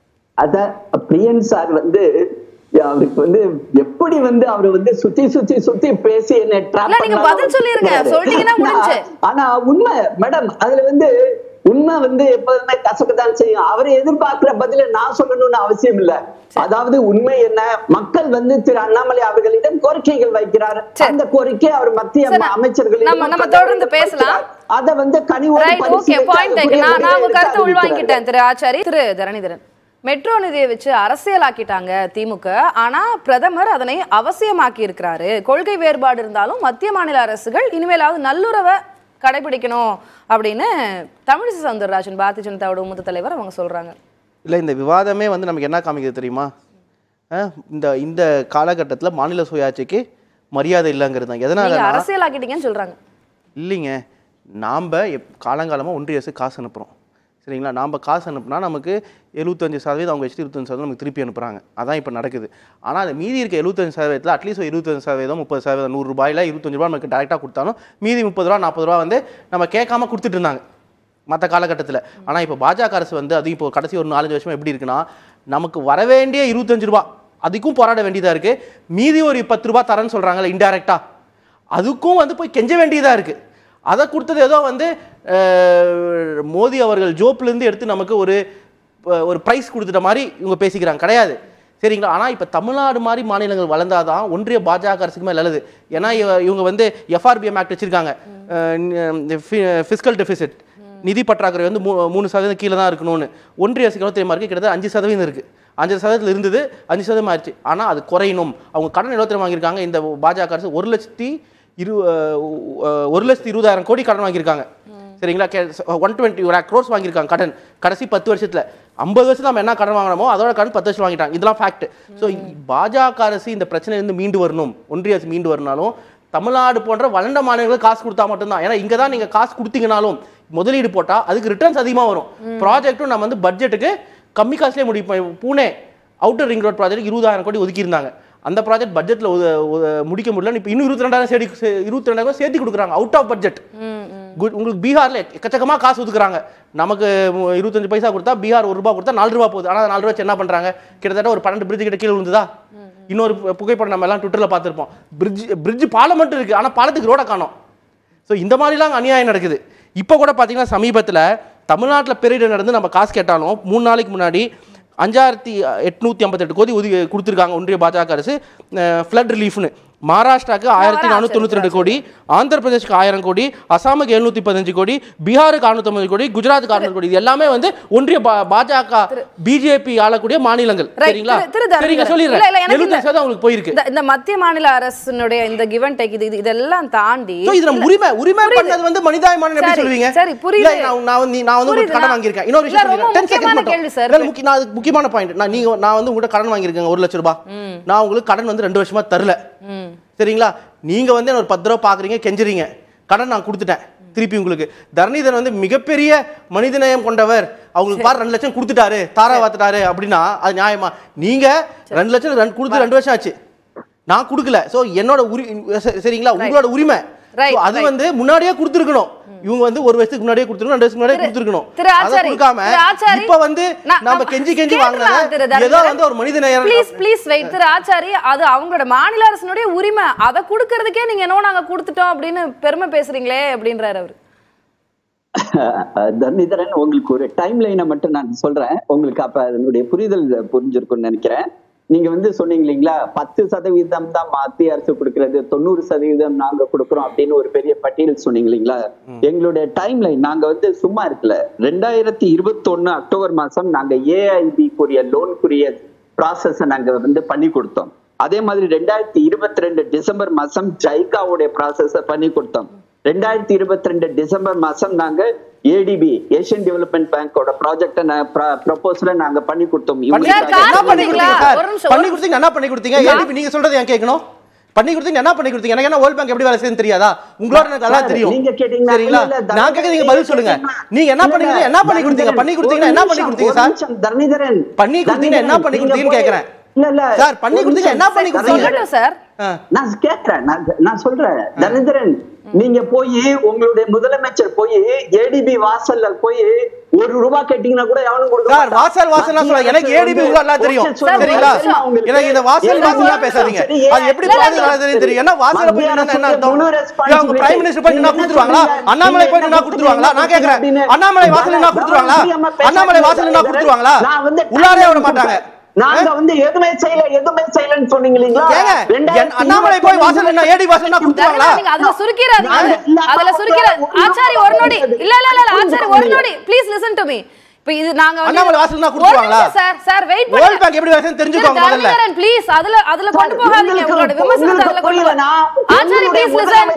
அத பிரியன் சார் வந்து அவருக்கு வந்து எப்படி வந்து அவர் வந்து சுத்தி சுத்தி சுத்தி பேசி என்ன trap இல்ல, நீங்க பண்ணாலும் பதில் சொல்லிருங்க. அவர் சொல்லிட்டீங்கன்னா முடிஞ்சு. ஆனா உண்மை மேடம் அதுல வந்து உண்மை வந்து எப்போதுமே கசக்கத்தான் செய்யும் அவரை எதிர்பார்க்கிற பதில நான் சொல்லணும்னு அவசியம் இல்ல அதாவது உண்மை என்ன மக்கள் வந்து திரு அண்ணாமலை அவர்களிடம் கோரிக்கைகள் வைக்கிறார் சரி. அந்த கோரிக்கை அவர் மத்திய சரி, நம்ம- அமைச்சர்களிடம் நம்ம- நம்ம பிரதமரிடம் தொடர்ந்து பேசலாம். வைக்கிறார். அதை வந்து கனிவோடு ரைட் ஓகே பரிசீலித்து பாயிண்ட் அதுக்குரிய நான் நான் உங்க முடிவை கருத்தை எடுத்து உள்வாங்கிட்டேன் திரு ஆச்சாரி திரு தரணிதரன் மெட்ரோ நிதியை வச்சு அரசியலாக்கிட்டாங்க திமுக ஆனா பிரதமர் அதனை அவசியமாக்கி இருக்கிறாரு கொள்கை வேறுபாடு இருந்தாலும் மத்திய மாநில அரசுகள் இனிமேலாவது நல்லுறவை கடைபிடிக்கணும் அப்படின்னு தமிழிசை சவுந்தரராஜன் பாரதிய ஜனதாவோட மூத்த தலைவர் அவங்க சொல்றாங்க இல்லை இந்த விவாதமே வந்து நமக்கு என்ன காமிக்குது தெரியுமா அஹ், இந்த இந்த காலகட்டத்தில் மாநில சுயாட்சிக்கு மரியாதை இல்லைங்கிறது தான் நீங்க எதனால அரசியலாக்கிட்டீங்கன்னு சொல்றாங்க இல்லைங்க நாம் எப் காலங்காலமாக ஒன்றிய அரசு காசு அனுப்புகிறோம் சரிங்களா நாம் காசு அனுப்புனா நமக்கு எழுபத்தஞ்சு சதவீதம் அவங்க வச்சுட்டு இருபத்தஞ்சு சதவீதம் நமக்கு திருப்பி அனுப்புகிறாங்க அதான் இப்போ நடக்குது ஆனால் அந்த மீதி இருக்க எழுபத்தஞ்சு சதவீதத்தில் அட்லீஸ்ட் ஒரு இருபத்தஞ்சு சதவீதம் முப்பது சதவீதம் நூறு ரூபாயில் இருபத்தஞ்சு ரூபா நமக்கு டேரெக்டாக கொடுத்தாலும் மீதி முப்பது ரூபா நாற்பது ரூபா வந்து நம்ம கேட்காம கொடுத்துட்டு இருந்தாங்க மற்ற காலகட்டத்தில் ஆனால் இப்போ பாஜக அரசு வந்து அது இப்போ கடைசி ஒரு நாலஞ்சு வருஷமா எப்படி இருக்குன்னா நமக்கு வர வேண்டிய இருபத்தஞ்சு ரூபா அதுக்கும் போராட வேண்டியதாக இருக்குது மீதி ஒரு பத்து ரூபா தரேன்னு சொல்கிறாங்கல்ல இன்டெரக்டாக அதுக்கும் வந்து போய் கெஞ்ச வேண்டியதாக இருக்குது அதை கொடுத்தது ஏதோ வந்து அஹ், மோடி அவர்கள் ஜோப்லேருந்து எடுத்து நமக்கு ஒரு ப- ஒரு ப்ரைஸ் கொடுத்துட்ட மாதிரி இவங்க பேசிக்கிறாங்க கிடையாது சரிங்களா ஆனால் இப்போ தமிழ்நாடு மாதிரி மாநிலங்கள் வளர்ந்தாதான் ஒன்றிய பாஜக அரசுக்குமே நல்லது ஏன்னா இவ- இவங்க வந்து எஃப்ஆர்பிஎம் ஆக்ட் வச்சிருக்காங்க ஃபிஸ்கல் டெபிசிட் நிதி பற்றாக்குறை வந்து மூ மூணு சதவீதம் கீழே தான் இருக்கணும்னு ஒன்றிய அரசுக்கு எவ்வளோ தெரியுமா இருக்குது கிட்டத்தட்ட அஞ்சு சதவீதம் இருக்குது அஞ்சு சதவீதத்தில் இருந்தது அஞ்சு சதவீதம் ஆயிடுச்சு ஆனால் அது குறையணும் அவங்க கடன் எவ்வளோ வாங்கியிருக்காங்க இந்த பாஜக அரசு ஒரு லட்சத்தி இரு அஹ், அஹ், ஒரு லட்சத்தி இருபதாயிரம் கோடி கடன் வாங்கியிருக்காங்க சரிங்களா ஒன் டுவெண்ட்டி ஒரு க்ரோர்ஸ் வாங்கியிருக்காங்க கடன் கடைசி பத்து வருஷத்துல ஐம்பது வருஷம் நம்ம என்ன கடன் வாங்கினோமோ அதோட கடன் பத்து வருஷம் வாங்கிட்டாங்க இதெல்லாம் ஃபேக்ட் ஸோ பாஜக அரசு இந்த பிரச்சனையிலிருந்து மீண்டு வரணும் ஒன்றிய அரசு மீண்டு வரனாலும் தமிழ்நாடு போன்ற வளர்ந்த மாநிலங்களுக்கு காசு கொடுத்தா மட்டும்தான் ஏன்னா இங்கே தான் நீங்கள் காசு கொடுத்தீங்கனாலும் முதலீடு போட்டால் அதுக்கு ரிட்டர்ன்ஸ் அதிகமாக வரும் ப்ராஜெக்ட்டும் நம்ம வந்து பட்ஜெட்டுக்கு கம்மி காசுலேயே முடிப்போம் Pune outer ring road project இருபதாயிரம் கோடி ஒதுக்கியிருந்தாங்க அந்த ப்ராஜெக்ட் பட்ஜெட்டில் முடிக்க முடியல இப்போ இன்னும் இருபத்தி ரெண்டாயிரம் சேர்த்து இருபத்தி ரெண்டாயிரம் சேர்த்து கொடுக்குறாங்க அவுட் ஆஃப் பட்ஜெட் குட் உங்களுக்கு பீகார்ல எக்கச்சக்கமா காசு ஒதுக்குறாங்க நமக்கு மு- இருபத்தஞ்சு பைசா கொடுத்தா பீகார் ஒரு ரூபா கொடுத்தா நாலு ரூபா போகுது ஆனால் நாலு ரூபா வச்சு என்ன பண்றாங்க கிட்டத்தட்ட ஒரு பன்னெண்டு பிரிட்ஜ் கிட்ட கீழே விழுந்துதா இன்னொரு பு- புகைப்படம் நம்ம எல்லாம் ட்விட்டர்ல பார்த்திருப்போம் பிரிட்ஜ் பிரிட்ஜ் பாலம் மட்டும் இருக்கு ஆனால் பாலத்துக்கு ரோட காணோம் ஸோ இந்த மாதிரிலாம் அநியாயம் நடக்குது இப்போ கூட பார்த்தீங்கன்னா சமீபத்தில் தமிழ்நாட்டில் பேரிடர் நடந்து நம்ம காசு கேட்டாலும் மூணு நாளைக்கு முன்னாடி அஞ்சாயிரத்தி எட்நூத்தி ஐம்பத்தெட்டு கோடி ஒதுக்கி கொடுத்துருக்காங்க ஒன்றிய பாஜக அரசு ஃப்ளட் ரிலீஃப்னு மகாராஷ்டிராக்கு ஆயிரத்தி நானூற்றி தொண்ணூற்றி ரெண்டு கோடி ஆந்திர பிரதேஷ்க்கு ஆயிரம் கோடி அசாமுக்கு எழுநூத்தி பதினஞ்சு கோடி பீகாருக்கு அறுநூத்தம்பது கோடி குஜராத்துக்கு அறுநூறு கோடி இது எல்லாமே வந்து ஒன்றிய பா- பாஜக பிஜேபி ஆளக்கூடிய மாநிலங்கள் Right. சரிங்களா திரு- திரு தரணிதரன். சரிங்க இல்ல, சொல்லிடுறேன் இல்ல, எனக்கு எழுபத்தி இந்த- சதவீதம் அவங்களுக்கு போயிருக்கு இந்த- இந்த மத்திய மாநில அரசினுடைய இந்த கிவ் அண்ட் டேக் இது இது- இதெல்லாம் தாண்டி So, இதுல இல்ல, உரிமை உரிமை புரியுது. பண்ணது வந்து மனிதாயமான எப்படி சரி, சொல்லுவீங்க சரி, புரியுது. இல்ல, நான் நான் வந்து நான் வந்து புரியுது, உங்களுக்கு கடன் நான்- வாங்கியிருக்கேன் இன்னொரு இல்ல, விஷயம் ரொம்ப சொல்லிடுறேன். 10 seconds முக்கியமான மட்டும். கேள்வி, sir. இல்ல, முக்கிய- நான் அதுக்கு முக்கியமான பாயிண்ட் நான் நீங்க நான் வந்து உங்கள்கிட்ட கடன் வாங்கியிருக்கேன் ஒரு லட்சம் ரூபாய் நான் உங்களுக்கு கடன் வந்து ரெண்டு வருஷமா தரல சரிங்களா நீங்க வந்து என்ன ஒரு பத்து ரூபா பாக்குறீங்க கெஞ்சுறீங்க கடன் நான் கொடுத்துட்டேன் திருப்பி உங்களுக்கு தரணிதரன் வந்து மிகப்பெரிய மனிதநேயம் கொண்டவர் அவங்களுக்கு பாரு ரெண்டு லட்சம் கொடுத்துட்டாரு தாரா வாத்துட்டாரு அப்படின்னா அது நியாயமா நீங்க ரெண்டு லட்சம் ரெண்டு கொடுத்து ரெண்டு வருஷம் ஆச்சு நான் கொடுக்கல சோ என்னோட உரி ச- சரிங்களா உங்களோட உரிமை Right, So, அது right. வந்து முன்னாடியே கொடுத்துருக்கணும் இவங்க வந்து ஒரு வருஷத்துக்கு முன்னாடியே கொடுத்துருக்கணும் ரெண்டு வருஷத்துக்கு முன்னாடியே கொடுத்துருக்கணும் திரு அதை ஆச்சாரி, கொடுக்காம திரு ஆச்சாரி, இப்ப வந்து நான்- நம்ம நம்ம கெஞ்சி கெஞ்சி கேட்கலாம் திரு வாங்கினது ஏதோ தரணிதரன். வந்து ஒரு மனித நேயம் ப்ளீஸ் ப்ளீஸ் வெயிட் திரு ஆச்சாரி அது அவங்களோட மாநில அரசினுடைய உரிமை அதை கொடுக்கறதுக்கே நீங்க என்னவோ நாங்க கொடுத்துட்டோம் அப்படின்னு பெருமை பேசுறீங்களே அப்படின்றாரு அவரு தர்ணிதரன் உங்களுக்கு ஒரு டைம் லைனை மட்டும் நான் சொல்றேன் உங்களுக்கு அப்ப அதனுடைய புரிதல் புரிஞ்சிருக்கும்னு நினைக்கிறேன் நீங்க வந்து சொன்னீங்க இல்லைங்களா பத்து சதவீதம் தான் மத்திய அரசு கொடுக்கிறது தொண்ணூறு சதவீதம் நாங்க கொடுக்கிறோம் அப்படின்னு ஒரு பெரிய பட்டியல் சொன்னீங்க இல்லைங்களா எங்களுடைய டைம் லைன் நாங்க வந்து சும்மா இருக்கல ரெண்டாயிரத்தி இருபத்தி அக்டோபர் மாசம் நாங்க ஏஐபி கூறிய லோனுக்குரிய ப்ராசஸ நாங்க வந்து பண்ணி கொடுத்தோம் அதே மாதிரி ரெண்டாயிரத்தி இருபத்தி ரெண்டு டிசம்பர் மாசம் ஜைகாவுடைய ப்ராசஸ பண்ணி கொடுத்தோம் ரெண்டாயிரத்தி இருபத்தி ரெண்டு டிசம்பர் மாசம் நாங்க ஏடிபி ஏசியன் டெவலப்மெண்ட் பேங்கோட ப்ராஜெக்ட ப்ரொபோசல நாங்க பண்ணி கொடுத்தோம் பண்ணி சார், கொடுத்தீங்க. காசு என்ன பண்ணி கொடுத்தீங்களா? கொடுத்தீங்க சார்? ஒரு நிமிஷம், பண்ணி ஒரு கொடுத்தீங்க என்ன பண்ணி கொடுத்தீங்க ஏடிபி நீங்க சொல்றது ஏன் கேட்கணும் பண்ணி கொடுத்தீங்க என்ன பண்ணி கொடுத்தீங்க எனக்கு என்ன வேர்ல்ட் பேங்க் எப்படி வேலை செய்யுன்னு தெரியாதா உங்களோட எனக்கு நல்லா சார், தெரியும் நீங்க கேட்டீங்கன்னா சரிங்களா இல்ல, இல்ல, நான் கேட்க நீங்க பதில் சொல்லுங்க தர்ணிதரன் நீங்க என்ன இல்ல, பண்ணீங்க என்ன பண்ணி கொடுத்தீங்க பண்ணி கொடுத்தீங்கன்னா என்ன பண்ணி ஒரு கொடுத்தீங்க நிமிஷம், சார் ஒரு நிமிஷம், தர்ணிதரன் பண்ணி கொடுத்தீங்க, என்ன பண்ணி நீங்க கொடுத்தீங்கன்னு போய்- கேக்குறேன். இல்ல இல்ல சார், பண்ணி ஒரு கொடுத்தீங்க, என்ன நிமிஷம், பண்ணி கொடுத்தீங்க? சொல்லட்டும் சார் ஆ. நான் கேட்கிறேன் நான் நான் சொல்றேன் தனேந்திரன் நீங்க போய் உங்களுடைய முதலமைச்சர் போய் ஏடிபி வாசல்ல போய் ஒரு ரூபாய் கேட்டீங்கன்னா கூட எவனும் கொடுக்க சார் மாட்டான். வாசல் வாசல் மத்திய சொல்ல எனக்கு அரசு ஏடிபி வந்து உங்க நல்லா தெரியும் postal சொல்லுங்க. சரிங்களா தெரியுமா உங்களுக்கு? எனக்கு இந்த வாசல் எல்லா வாசல் வாசலும் பேசாதீங்க சரி, அது எப்படி இல்ல, இல்ல, பாதுகாப்பு இல்ல, தெரியும் என்ன வாசல்ல போய் மத்திய நின்னா என்ன அரசுக்கு அர்த்தம் முழு ஏன் உங்க responsibility. பிரைம் மினிஸ்டர் போய் நின்னா நீங்க கொடுத்துருவாங்களா என்ன அண்ணாமலை போய் சொல்றீங்க? நின்னா கொடுத்துருவாங்களா நான் கேக்குறேன் அப்படின்னு அண்ணாமலை வாசல் நின்னா கொடுத்துருவாங்களா கவனமா பேசாதீங்க. அண்ணாமலை வாசல் நின்னா கொடுத்துருவாங்களா நான் வந்து உள்ளாரே விட மாட்டாங்க நாங்க வந்து எதுவுமே செய்யல எதுவுமே செய்யலன்னு சொன்னீங்க இல்லைங்களா ஏங்க என் ரெண்டாயிரத்தி அண்ணாமலை போய் இருபத்தி வாசல் நின்னா ஏடி வாசல் நின்னா கொடுத்துருவாங்களா தர்ணிதரன், நீங்க அதுல சுருக்கிறாதீங்க நாங்க- அதுல சுருக்கிறார் ஆச்சாரி ஒரு நொடி இல்ல இல்ல இல்ல ஆச்சாரி ஒரு நொடி ப்ளீஸ் லிசன் டு மீ இப்ப இது நாங்க வந்து அண்ணாமலை வாசல்னா ஒரு கொடுத்துருவாங்களா? நிமிஷம் சார் சார் வெயிட் வேர்ல்ட் பண்ணுங்க பேங்க் எப்படி வேலை செய்யுன்னு தெரிஞ்சுக்கோங்க முதல்ல ப்ளீஸ் அதுல அதுல கொண்டு போகாதீங்க உங்களோட விமர்சனத்தை அதுல கொண்டு போகாதீங்க ஆச்சாரி ப்ளீஸ் லிசன்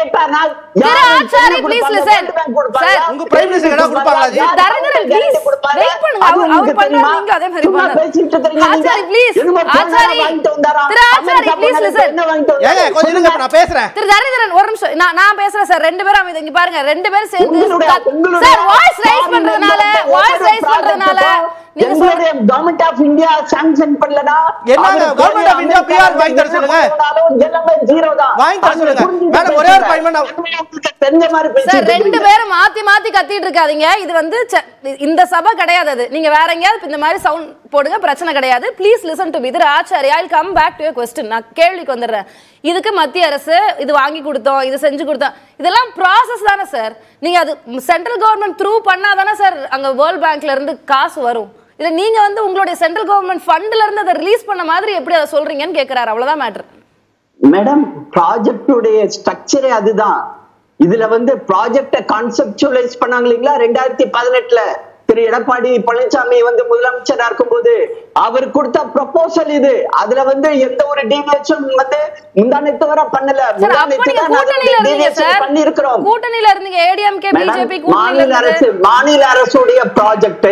திரு ஆச்சாரி ப்ளீஸ் லிசன் சார் உங்க பிரைம் மினிஸ்டர் என்ன கொடுப்பாங்களா ஜி? தரங்கரன் ப்ளீஸ் வெயிட் பண்ணுங்க அவர் அவர் பண்றாரு நீங்க அதே மாதிரி பண்ணுங்க ஆச்சாரி ப்ளீஸ் ஆச்சாரி திரு ஆச்சாரி ப்ளீஸ் லிசன் ஏங்க கொஞ்சம் இருங்க இப்ப நான் பேசுறேன் திரு தரணிதரன் ஒரு நிமிஷம் நான் நான் பேசுறேன் சார் ரெண்டு பேரும் அமைதி இங்க பாருங்க ரெண்டு பேரும் சேர்ந்து உங்களுடைய- கத்- உங்களுடைய சார் வாய்ஸ் ரைஸ் பண்றதுனால வாய்ஸ் ரைஸ் பண்றதுனால நீங்க சொல்ற எங்களுடைய கவர்மெண்ட் ஆஃப் இந்தியா சாங்ஷன் பண்ணலனா என்னங்க, government of India PR வாங்கி தர சொல்லுங்க. எல்லாமே ஜீரோ தான் வாங்கி தர சொல்லுங்க. மேடம், ஒரே ஒரு payment நான்- உங்களுக்கு தெரிஞ்ச மாதிரி சார் பேசிட்டு ரெண்டு இருக்கீங்க. பேரும் மாத்தி மாத்தி கத்திட்டு இருக்காதீங்க இது வந்து ச- இந்த சபை கிடையாது அது நீங்க வேற எங்கேயாவது இந்த மாதிரி சவுண்ட் போடுங்க பிரச்சனை கிடையாது ப்ளீஸ் லிசன் டு திரு Achari I come back to question நான் கேள்விக்கு வந்துடுறேன் இதுக்கு மத்திய அரசு இது வாங்கி கொடுத்தோம் இது செஞ்சு கொடுத்தோம் இதெல்லாம் ப்ராசஸ் தானே சார் நீங்க அது சென்ட்ரல் கவர்மெண்ட் த்ரூ பண்ணாதானே சார் அங்க வேர்ல்ட் பேங்க்ல இருந்து காசு வரும் இல்ல நீங்க வந்து உங்களுடைய சென்ட்ரல் கவர்மெண்ட் ஃபண்ட்ல இருந்து அதை ரிலீஸ் பண்ண மாதிரி எப்படி அதை சொல்றீங்கன்னு கேக்குறாரு அவ்வளவுதான் மேட்டர் மேடம் ப்ராஜெக்டுடைய ஸ்ட்ரக்சரே அதுதான் இதுல வந்து ப்ராஜெக்ட கான்செப்டுவலைஸ் பண்ணாங்க இல்லைங்களா ரெண்டாயிரத்தி பதினெட்டுல திரு எடப்பாடி பழனிசாமி வந்து முதலமைச்சரா இருக்கும்போது அவர் கொடுத்த ப்ரொபோசல் இது அதுல வந்து எந்த ஒரு டீவியேஷன் வந்து முந்தானத்து வர பண்ணல சார் அப்ப முந்தானத்து நீங்க தான் நாங்க கூட்டணியில இருந்தீங்க deviation சார் பண்ணியிருக்கிறோம் கூட்டணியில இருந்தீங்க ஏடிஎம்கே மேடம், பிஜேபி கூட்டணியில மாநில அரசு இருந்து மாநில அரசுடைய ப்ராஜெக்ட்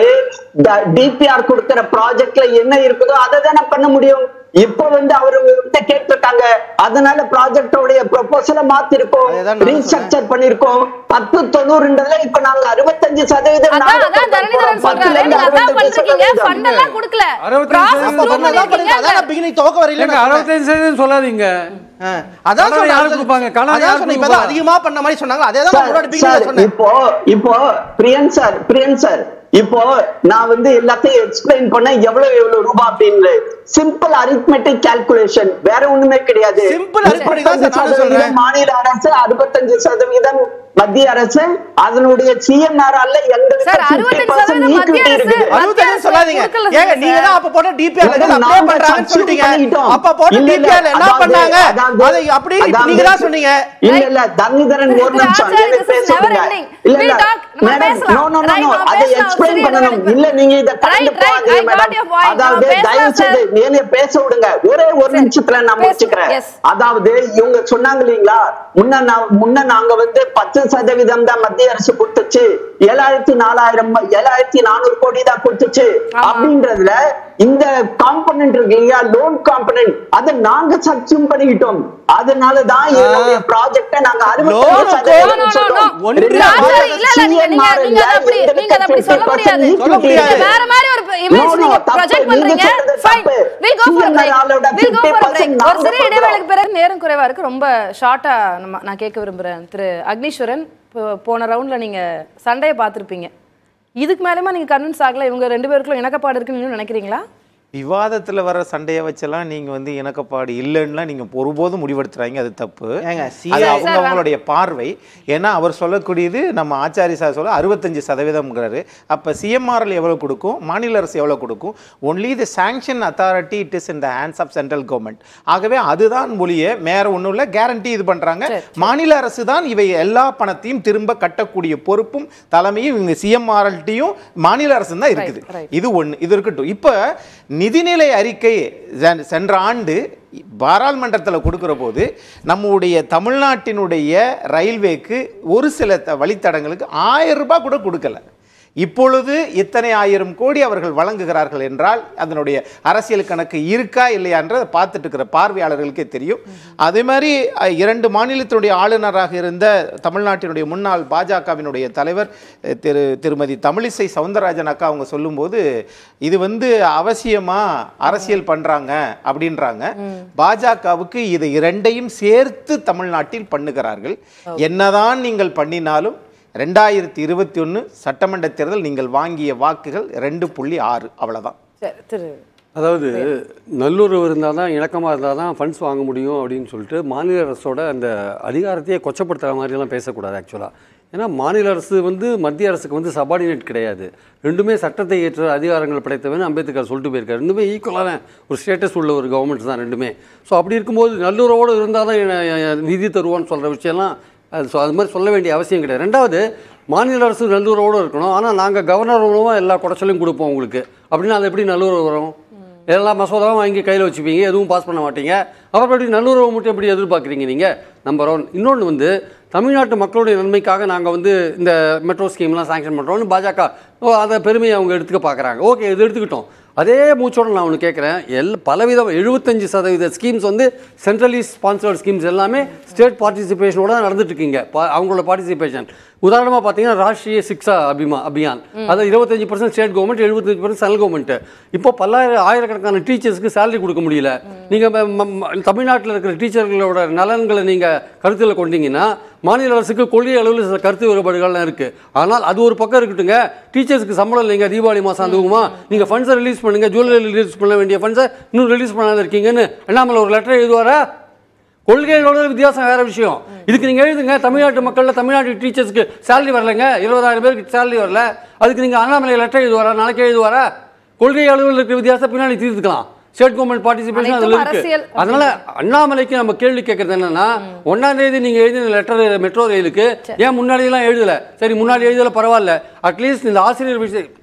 டிபிஆர் கொடுக்கிற ப்ராஜெக்ட்ல என்ன இருக்குதோ அதை தானே பண்ண முடியும் இப்ப வந்து அவரு கிட்ட கேட்டிருக்காங்க அதனால ப்ராஜெக்டோடைய ப்ரொபோசலை மாத்திருக்கோம் அதேதான் நானும் ரீஸ்ட்ரக்சர் பண்ணிருக்கோம் பத்து தொண்ணூறுன்றதுல இப்ப நாங்க அறுபத்தஞ்சு சதவீதம் அதான் நாங்க அதான் தரணிதரன் பத்துல சொல்றாரு இருந்து நீங்க அதான் அறுபத்தஞ்சு பண்றீங்க சதவீதம். ஃபண்ட் எல்லாம் கொடுக்கல அறுபத்தஞ்சு Process சதவீதம் through பண்ணலாம் பண்ணிருக்கீங்க. அதான் beginning துவக்க வரையில ஏங்க நான் சொன்னேன். அறுபத்தஞ்சு சதவீதம் சொல்லாதீங்க ஆ, அதான் கடன் சொன்னேன். யாரு கொடுப்பாங்க? கடன் அதான் யாரு சொன்னேன். இப்பதான் கொடுப்பா? அதிகமா பண்ண மாதிரி சொன்னாங்க அதே தான் நான் முன்னாடி சார், beginning ல சார், சொன்னேன் இப்போ இப்போ பிரியன் சார் பிரியன் சார் இப்போ நான் வந்து எல்லாத்தையும் எக்ஸ்பிளைன் பண்ண எவ்வளவு எவ்வளவு ரூபாய் அப்படின்னு சிம்பிள் அரித்மெட்டிக் கால்குலேஷன் வேற ஒண்ணுமே கிடையாது Simple arithmetic தான் சார் நானும் 35 சொல்றேன். சதவீதம் மாநில அரசு அறுபத்தஞ்சு சதவீதம் மத்திய அரசு அதனுடைய சிஎன்ஆர்ஆர்ல எங்களுக்கு சார், 50% 65 சதவீதம் மத்திய equity அரசு. இருக்குது அறுபத்தஞ்சு சொல்லாதீங்க கொடுக்கல ஏங்க சார். நீங்க தான் அப்ப போட்ட டிபிஆர் இல்ல, அப்படியே நாங்க பண்றாங்கன்னு subsume சொல்லிட்டீங்க பண்ணிட்டோம். அப்ப போட்ட இல்ல, இல்ல, டிபிஆர் என்ன அதாவது- பண்ணாங்க அதாவது- அதை அப்படி அதாவது- நீங்க தான் சொன்னீங்க இல்ல இல்ல தரணிதரன் ஒரு திரு நிமிஷம் ஆச்சாரி, எனக்கு this is பேச never விடுங்க. ending. இல்ல We'll இல்ல talk. நம்ம மேடம் பேசலாம். No no no Right, no நம்ம அதை பேசலாம். எக்ஸ்பிளைன் சிறிய பண்ணணும் இடைவெளி. இல்ல நீங்க இத கடந்து Right, right. போகாதீங்க I got madam your point. அதாவது நம்ம பேசலாம், தயவு செய்து sir. மேலே பேச விடுங்க ஒரே ஒரு சரி. நிமிஷத்துல நான் பேசுங்க. முடிச்சுக்கிறேன் Yes. அதாவது இவங்க சொன்னாங்க இல்லீங்களா முன்ன நான் முன்ன நாங்க வந்து பத்து சதவீதம் தான் மத்திய அரசு கொடுத்துச்சு ஏழாயிரத்தி நாலாயிரம் ஏழாயிரத்தி நானூறு கோடி தான் கொடுத்துச்சு ஆமா. அப்படின்றதுல இந்த காம்பனன்ட் இருக்கு இல்லையா லோன் காம்பனன்ட் அதை நாங்க சப்சியூம் பண்ணிக்கிட்டோம் அதனாலதான் எங்களுடைய ப்ராஜெக்ட நாங்க அறுபத்தஞ்சு Loan க்கு- சதவீதம் No, no, no, சொல்றோம். no. ஒன்று திரு ஆச்சாரி, இல்ல, இல்ல, நீங்க- நீங்க- CMR நீங்க அதை அப்படி- எங்களுக்கு நீங்க அதை அப்படி சொல்ல 50% முடியாது. சொல்ல முடியாது. நீங்க வேற மாதிரி ஒரு image No, no, நீங்க தப்பு. project நீங்க பண்றீங்க. சொல்றது Fine. தப்பு. We'll go for a break. CMR ஆளோட We'll go for a 50% break. ஒரு நாங்க சிறிய கொடுக்கிறோம். இடைவேளைக்கு பிறகு நேரம் குறைவா இருக்கு ரொம்ப ஷார்ட்டா நம்ம நான் கேட்க விரும்புறேன் திரு அக்னீஸ்வரன் இப்போ போன ரவுண்ட்ல நீங்க சண்டையை பார்த்திருப்பீங்க இதுக்கு மேலமா நீங்க கன்வின்ஸ் ஆகல இவங்க ரெண்டு பேருக்குள்ள இணக்கப்பாடு இருக்குன்னு நீங்க நினைக்கிறீங்களா விவாதத்துல வர சண்டையை வச்செல்லாம் நீங்க வந்து இணக்கப்பாடு இல்லைன்னா நீங்க ஒருபோதும் முடிவெடுத்துறாங்க அது தப்பு ஏங்க, அது CI அவங்க சார், அவங்களுடைய பார்வை ஏன்னா அவர் சொல்லக்கூடியது நம்ம ஆச்சாரி சார் சொல்ல அறுபத்தஞ்சு சதவீதம்ங்கிறாரு அப்ப சிஎம்ஆர்எல் எவ்வளவு கொடுக்கும் மாநில அரசு எவ்வளவு கொடுக்கும் only the sanction authority it is in the hands of central government ஆகவே அதுதான் மொழியே வேற ஒண்ணும் இல்ல கேரண்டி இது பண்றாங்க மாநில அரசு தான் இவை எல்லா பணத்தையும் திரும்ப கட்டக்கூடிய பொறுப்பும் தலைமையும் இவங்க சிஎம்ஆர்எல்டியும் மாநில அரசு தான் இருக்குது right. இது ஒண்ணு இது இருக்கட்டும் இப்ப நிதிநிலை அறிக்கை சென்- சென்ற ஆண்டு பாராளுமன்றத்தில் கொடுக்கிற போது நம்முடைய தமிழ்நாட்டினுடைய ரயில்வேக்கு ஒரு சில த- வழித்தடங்களுக்கு ஆயிரம் ரூபாய் கூட கொடுக்கல இப்பொழுது இத்தனை ஆயிரம் கோடி அவர்கள் வழங்குகிறார்கள் என்றால் அதனுடைய அரசியல் கணக்கு இருக்கா இல்லையான்றதை பார்த்துட்டு இருக்கிற பார்வையாளர்களுக்கே தெரியும் அதே மாதிரி அஹ், இரண்டு மாநிலத்தினுடைய ஆளுநராக இருந்த தமிழ்நாட்டினுடைய முன்னாள் பாஜகவினுடைய தலைவர் அஹ், திரு திருமதி தமிழிசை சவுந்தரராஜன் அக்கா அவங்க சொல்லும்போது இது வந்து அவசியமா அரசியல் பண்றாங்க அப்படின்றாங்க பாஜகவுக்கு இது இரண்டையும் சேர்த்து தமிழ்நாட்டில் பண்ணுகிறார்கள் என்னதான் நீங்கள் பண்ணினாலும் ரெண்டாயிரத்தி இருபத்தி ஒன்று சட்டமன்ற தேர்தல் நீங்கள் வாங்கிய வாக்குகள் ரெண்டு புள்ளி ஆறு அவ்வளவுதான் சரி திரு அதாவது நல்லுறவு இருந்தால் தான் இணக்கமாக இருந்தால் தான் ஃபண்ட்ஸ் வாங்க முடியும் அப்படின்னு சொல்லிட்டு மாநில அரசோட அந்த அதிகாரத்தையே கொச்சப்படுத்துகிற மாதிரிலாம் பேசக்கூடாது ஆக்சுவலாக ஏன்னா மாநில அரசு வந்து மத்திய அரசுக்கு வந்து சபார்டினேட் கிடையாது ரெண்டுமே சட்டத்தை ஏற்ற அதிகாரங்கள் படைத்தவன் அம்பேத்கர் சொல்லிட்டு போயிருக்காரு ரெண்டுமே ஈக்குவலான ஒரு ஸ்டேட்டஸ் உள்ள ஒரு கவர்மெண்ட் தான் ரெண்டுமே ஸோ அப்படி இருக்கும்போது நல்லுறவோடு இருந்தால் தான் எ- எ- நிதி தருவான்னு சொல்கிற விஷயம்லாம் அது ஸோ அது மாதிரி சொல்ல வேண்டிய அவசியம் கிடையாது ரெண்டாவது மாநில அரசு நல்லுறவோடு இருக்கணும் ஆனால் நாங்கள் கவர்னர் மூலமாக எல்லா குடைச்சலையும் கொடுப்போம் உங்களுக்கு அப்படின்னா அது எப்படி நல்லுறவு வரும் எல்லா மசோதாவும் வாங்கி கையில் வச்சுப்பீங்க எதுவும் பாஸ் பண்ண மாட்டீங்க அப்புறம் எப்படி நல்லுறவு மட்டும் எப்படி எதிர்பார்க்குறீங்க நீங்கள் நம்பர் ஒன் இன்னொன்று வந்து தமிழ்நாட்டு மக்களுடைய நன்மைக்காக நாங்கள் வந்து இந்த மெட்ரோ ஸ்கீம்லாம் சாங்ஷன் பண்ணுறோம்னு பாஜக ஓ அதை பெருமையை அவங்க எடுத்துக்க பார்க்குறாங்க ஓகே இது எடுத்துக்கிட்டோம் அதே மூச்சோட நான் ஒன்று கேட்குறேன் எல் பலவிதம் எழுபத்தஞ்சு சதவீத ஸ்கீம்ஸ் வந்து சென்ட்ரலி ஸ்பான்சர்ட் ஸ்கீம்ஸ் எல்லாமே ஸ்டேட் பார்ட்டிசிபேஷனோட நடந்துட்டு இருக்கீங்க பா- அவங்களோட பார்ட்டிசிபேஷன் உதாரணமாக பார்த்தீங்கன்னா ராஷ்ட்ரிய சிக்ஷா அபிமா அபியான் அது இருபத்தஞ்சு பர்சன்ட் ஸ்டேட் கவர்மெண்ட் எழுபத்தஞ்சு பர்சன்ட் சென்ட்ரல் கவர்மெண்ட் இப்போ பல்லாயிரம் ஆயிரக்கணக்கான டீச்சர்ஸ்க்கு சேலரி கொடுக்க முடியல நீங்கள் தமிழ்நாட்டில் இருக்கிற டீச்சர்களோட நலன்களை நீங்கள் கருத்தில் கொண்டீங்கன்னா மாநில அரசுக்கு கொள்கை அளவில் சில கருத்து வேறுபாடுகள்லாம் இருக்குது ஆனால் அது ஒரு பக்கம் இருக்கட்டுங்க டீச்சர்ஸ்க்கு சம்பளம் இல்லைங்க தீபாவளி மாதம் அதுவுமா நீங்கள் ஃபண்ட்ஸை ரிலீஸ் பண்ணுங்க ஜூலைல ரிலீஸ் பண்ண வேண்டிய ஃபண்ட்ஸை இன்னும் ரிலீஸ் பண்ணாத இருக்கீங்கன்னு அண்ணாமலை ஒரு லெட்டர் எழுதுவாரா கொள்கைகளோட வித்தியாசம் வேற விஷயம் இதுக்கு நீங்க எழுதுங்க தமிழ்நாட்டு மக்கள்ல தமிழ்நாட்டு டீச்சர்ஸ்க்கு சேலரி வரலைங்க இருபதாயிரம் பேருக்கு சேலரி வரல அதுக்கு நீங்க அண்ணாமலை லெட்டர் எழுதுவாரா நாளைக்கு எழுதுவாரா கொள்கை அளவில் இருக்கிற வித்தியாசம் பின்னாடி தீர்த்துக்கலாம் ஸ்டேட் கவர்மெண்ட் பார்ட்டிசிபேஷன் அதுல அனைத்தும் இருக்கு அரசியல் அதனால அண்ணாமலைக்கு நம்ம கேள்வி கேட்கறது என்னன்னா ஒன்னாம் தேதி நீங்க எழுதின லெட்டர் மெட்ரோ ரயிலுக்கு ஏன் முன்னாடி எல்லாம் எழுதல சரி முன்னாடி எழுதல பரவாயில்ல அட்லீஸ்ட் இந்த ஆசிரியர் விஷயம்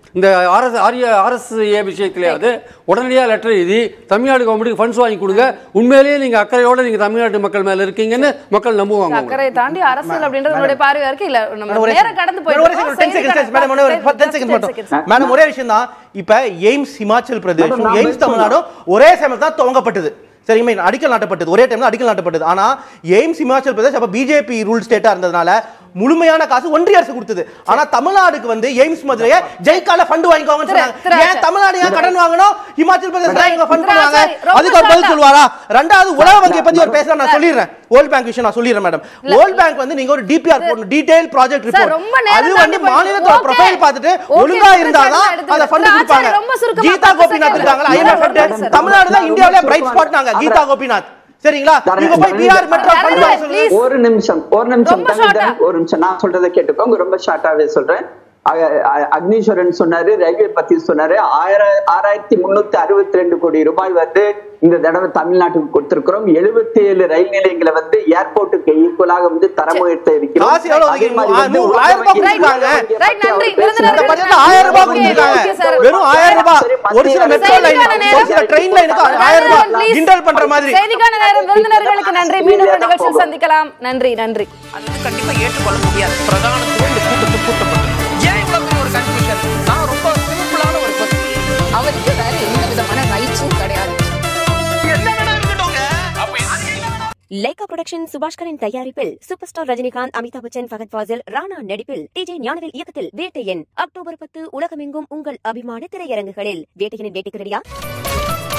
இந்த ஆர்எஸ் ஆர்ய ஆர்எஸ்ஏ விஷயத்திலேயாவது உடனடியாக லெட்டர் எழுதி தமிழ்நாடு கவர்மெண்ட்டுக்கு ஃபண்ட்ஸ் வாங்கி கொடுங்க உண்மையிலேயே நீங்க அக்கறையோட நீங்க தமிழ்நாட்டு மக்கள் மேல இருக்கீங்கன்னு மக்கள் நம்புவாங்க உங்களை. அக்கறை தாண்டி அரசியல் அப்படின்றது உங்களுடைய பார்வையா இருக்கு இல்ல நம்ம மேடம், ஒரே நேரம் கடந்து மேடம், ஒரே போயிட்டு second, 10 seconds, மேடம், ஒரே ஒரு 10 seconds மட்டும். மேடம் ஒரே விஷயம் தான் இப்ப எய்ம்ஸ் ஹிமாச்சல் பிரதேஷும் மேடம், நான் எய்ம்ஸ் தமிழ்நாடும் ஒரே சமயம் தான் துவங்கப்பட்டது சரிங்களா அடிக்கல் நாட்டப்பட்டது ஒரே டைம்ல அடிக்கல் நாட்டப்பட்டது ஆனா எய்ம்ஸ் ஹிமாச்சல் பிரதேஷ் அப்ப பிஜேபி ரூல் ஸ்டேட்டா இருந்ததுனால முழுமையான காசு ஒன்றிய அரசு கொடுத்தது ஆனா தமிழ்நாடுக்கு வந்து எய்ம்ஸ் மதுரையை ஜெய்கால ஃபண்ட் வாங்கிக்கோங்கன்னு திரு- சொன்னாங்க திரு- ஏன் தமிழ்நாடு ஏன் கடன் வாங்கணும் ஹிமாச்சல் பிரதேஷ் இவங்க ஃபண்ட் திரு பண்ணுவாங்க ஆச்சாரி, ரொம்ப அதுக்கு ஒரு பதில் short-ஆ. சொல்லுவாரா ரெண்டாவது உலக வங்கியை பத்தி ஒரு பேசலாம் நான் சொல்லிடுறேன் வேர்ல்ட் பேங்க் விஷயம் நான் சொல்லிடுறேன் மேடம் வேர்ல்ட் பேங்க் வந்து நீங்க ஒரு டிபிஆர் போடணும் டீடைல் ப்ராஜெக்ட் சார், ரிப்போர்ட் ரொம்ப நேரம் அது தாண்டி வந்து போயிட்டு- மாநிலத்தோட Okay. ப்ரொஃபைல் பார்த்துட்டு Okay, ஒழுங்கா குற்றச்சாட்டு இருந்தாதான் எடுத்துக்கிறேன். அந்த ஃபண்ட் திரு கொடுப்பாங்க ஆச்சாரி, ரொம்ப சுருக்கமா கீதா பத்து கோபிநாத் second. இருக்காங்களா மேடம், ஐஎம்எஃப் ஒரு நிமிஷம். தமிழ்நாடு தான் நான் இந்தியாவிலே ரொம்ப பிரைட் ஸ்பாட் நாங்க சுருக்கமா- கீதா கோபிநாத் சரிங்களா தரேன், நீங்க போய் தரேன். பிஆர் மெட்ரோ தரேன், ஃபண்ட் வாங்க please. சொல்லுங்க ஒரு நிமிஷம் ஒரு நிமிஷம் ரொம்ப தம்பி, short-ஆ. தம்பி, ஒரு நிமிஷம் நான் சொல்றதை கேட்டுக்கோங்க ரொம்ப ஷார்ட்டாவே சொல்றேன் அ- அ- அக்னீஸ்வரன் சொன்னாரு ரயில்வே பத்தி சொன்னாரு ஆயிரம் ஆறாயிரத்தி முன்னூத்தி அறுபத்தி ரெண்டு கோடி ரூபாய் வந்து இந்த தடவை தமிழ்நாட்டுக்கு கொடுத்திருக்கிறோம் எழுபத்தி ஏழு ரயில் நிலையங்களை வந்து ஏர்போர்ட்டுக்கு ஈக்குவலாக வந்து தரம் உயர்த்த இருக்கிறோம் காசு எவ்வளவு அதே மாதிரி ஒதுக்கி- வந்து நூறு, உலக ஆயிரம் ரூபாய் வங்கி கொடுத்திருக்காங்க. பற்றி Right, நன்றி. அவர் பேசினார். இந்த விருந்தினர்கள் பட்ஜெட்ல ஆயிரம் ரூபாய் Okay, கொடுத்திருக்காங்க okay, sir. வெறும் ஆயிரம் ரூபாய் ஒரு சில மெட்ரோ லைன் செய்திக்கான நேரம். ஒரு சில ட்ரெயின் லைனுக்கு ஆயிரம் ரூபாய் Please. கிண்டல் பண்ற மாதிரி செய்திக்கான நேரம் விருந்தினர்களுக்கு நன்றி மீண்டும் ஒரு நிகழ்ச்சியில் சந்திக்கலாம் நன்றி நன்றி அது வந்து கண்டிப்பா ஏற்றுக்கொள்ள முடியாது பிரதானத்துவம் இந்த கூட்டத்தை கூட்டப்பட்டது ஏன் இவ்வளவு பெரிய ஒரு கன்ஃபியூஷன் நான் ரொம்ப சிம்பிளான ஒரு பர்சன் அவருக்கு வேற எந்த விதமான ரைட்ஸும் கிடையாது என்ன வேணா இருக்கட்டும்ங்க அப்ப அது என்ன லைகா புரொடக்ஷன் சுபாஷ்கரின் தயாரிப்பில் சூப்பர் ஸ்டார் ரஜினிகாந்த் அமிதாப் பச்சன் ஃபகத் ஃபாசில் ராணா நடிப்பில் டிஜே ஞானவேல் இயக்கத்தில் வேட்டையன் அக்டோபர் பத்து உலகமெங்கும் உங்கள் அபிமான திரையரங்குகளில் வேட்டையனின் வேட்டைக்கு ரெடியா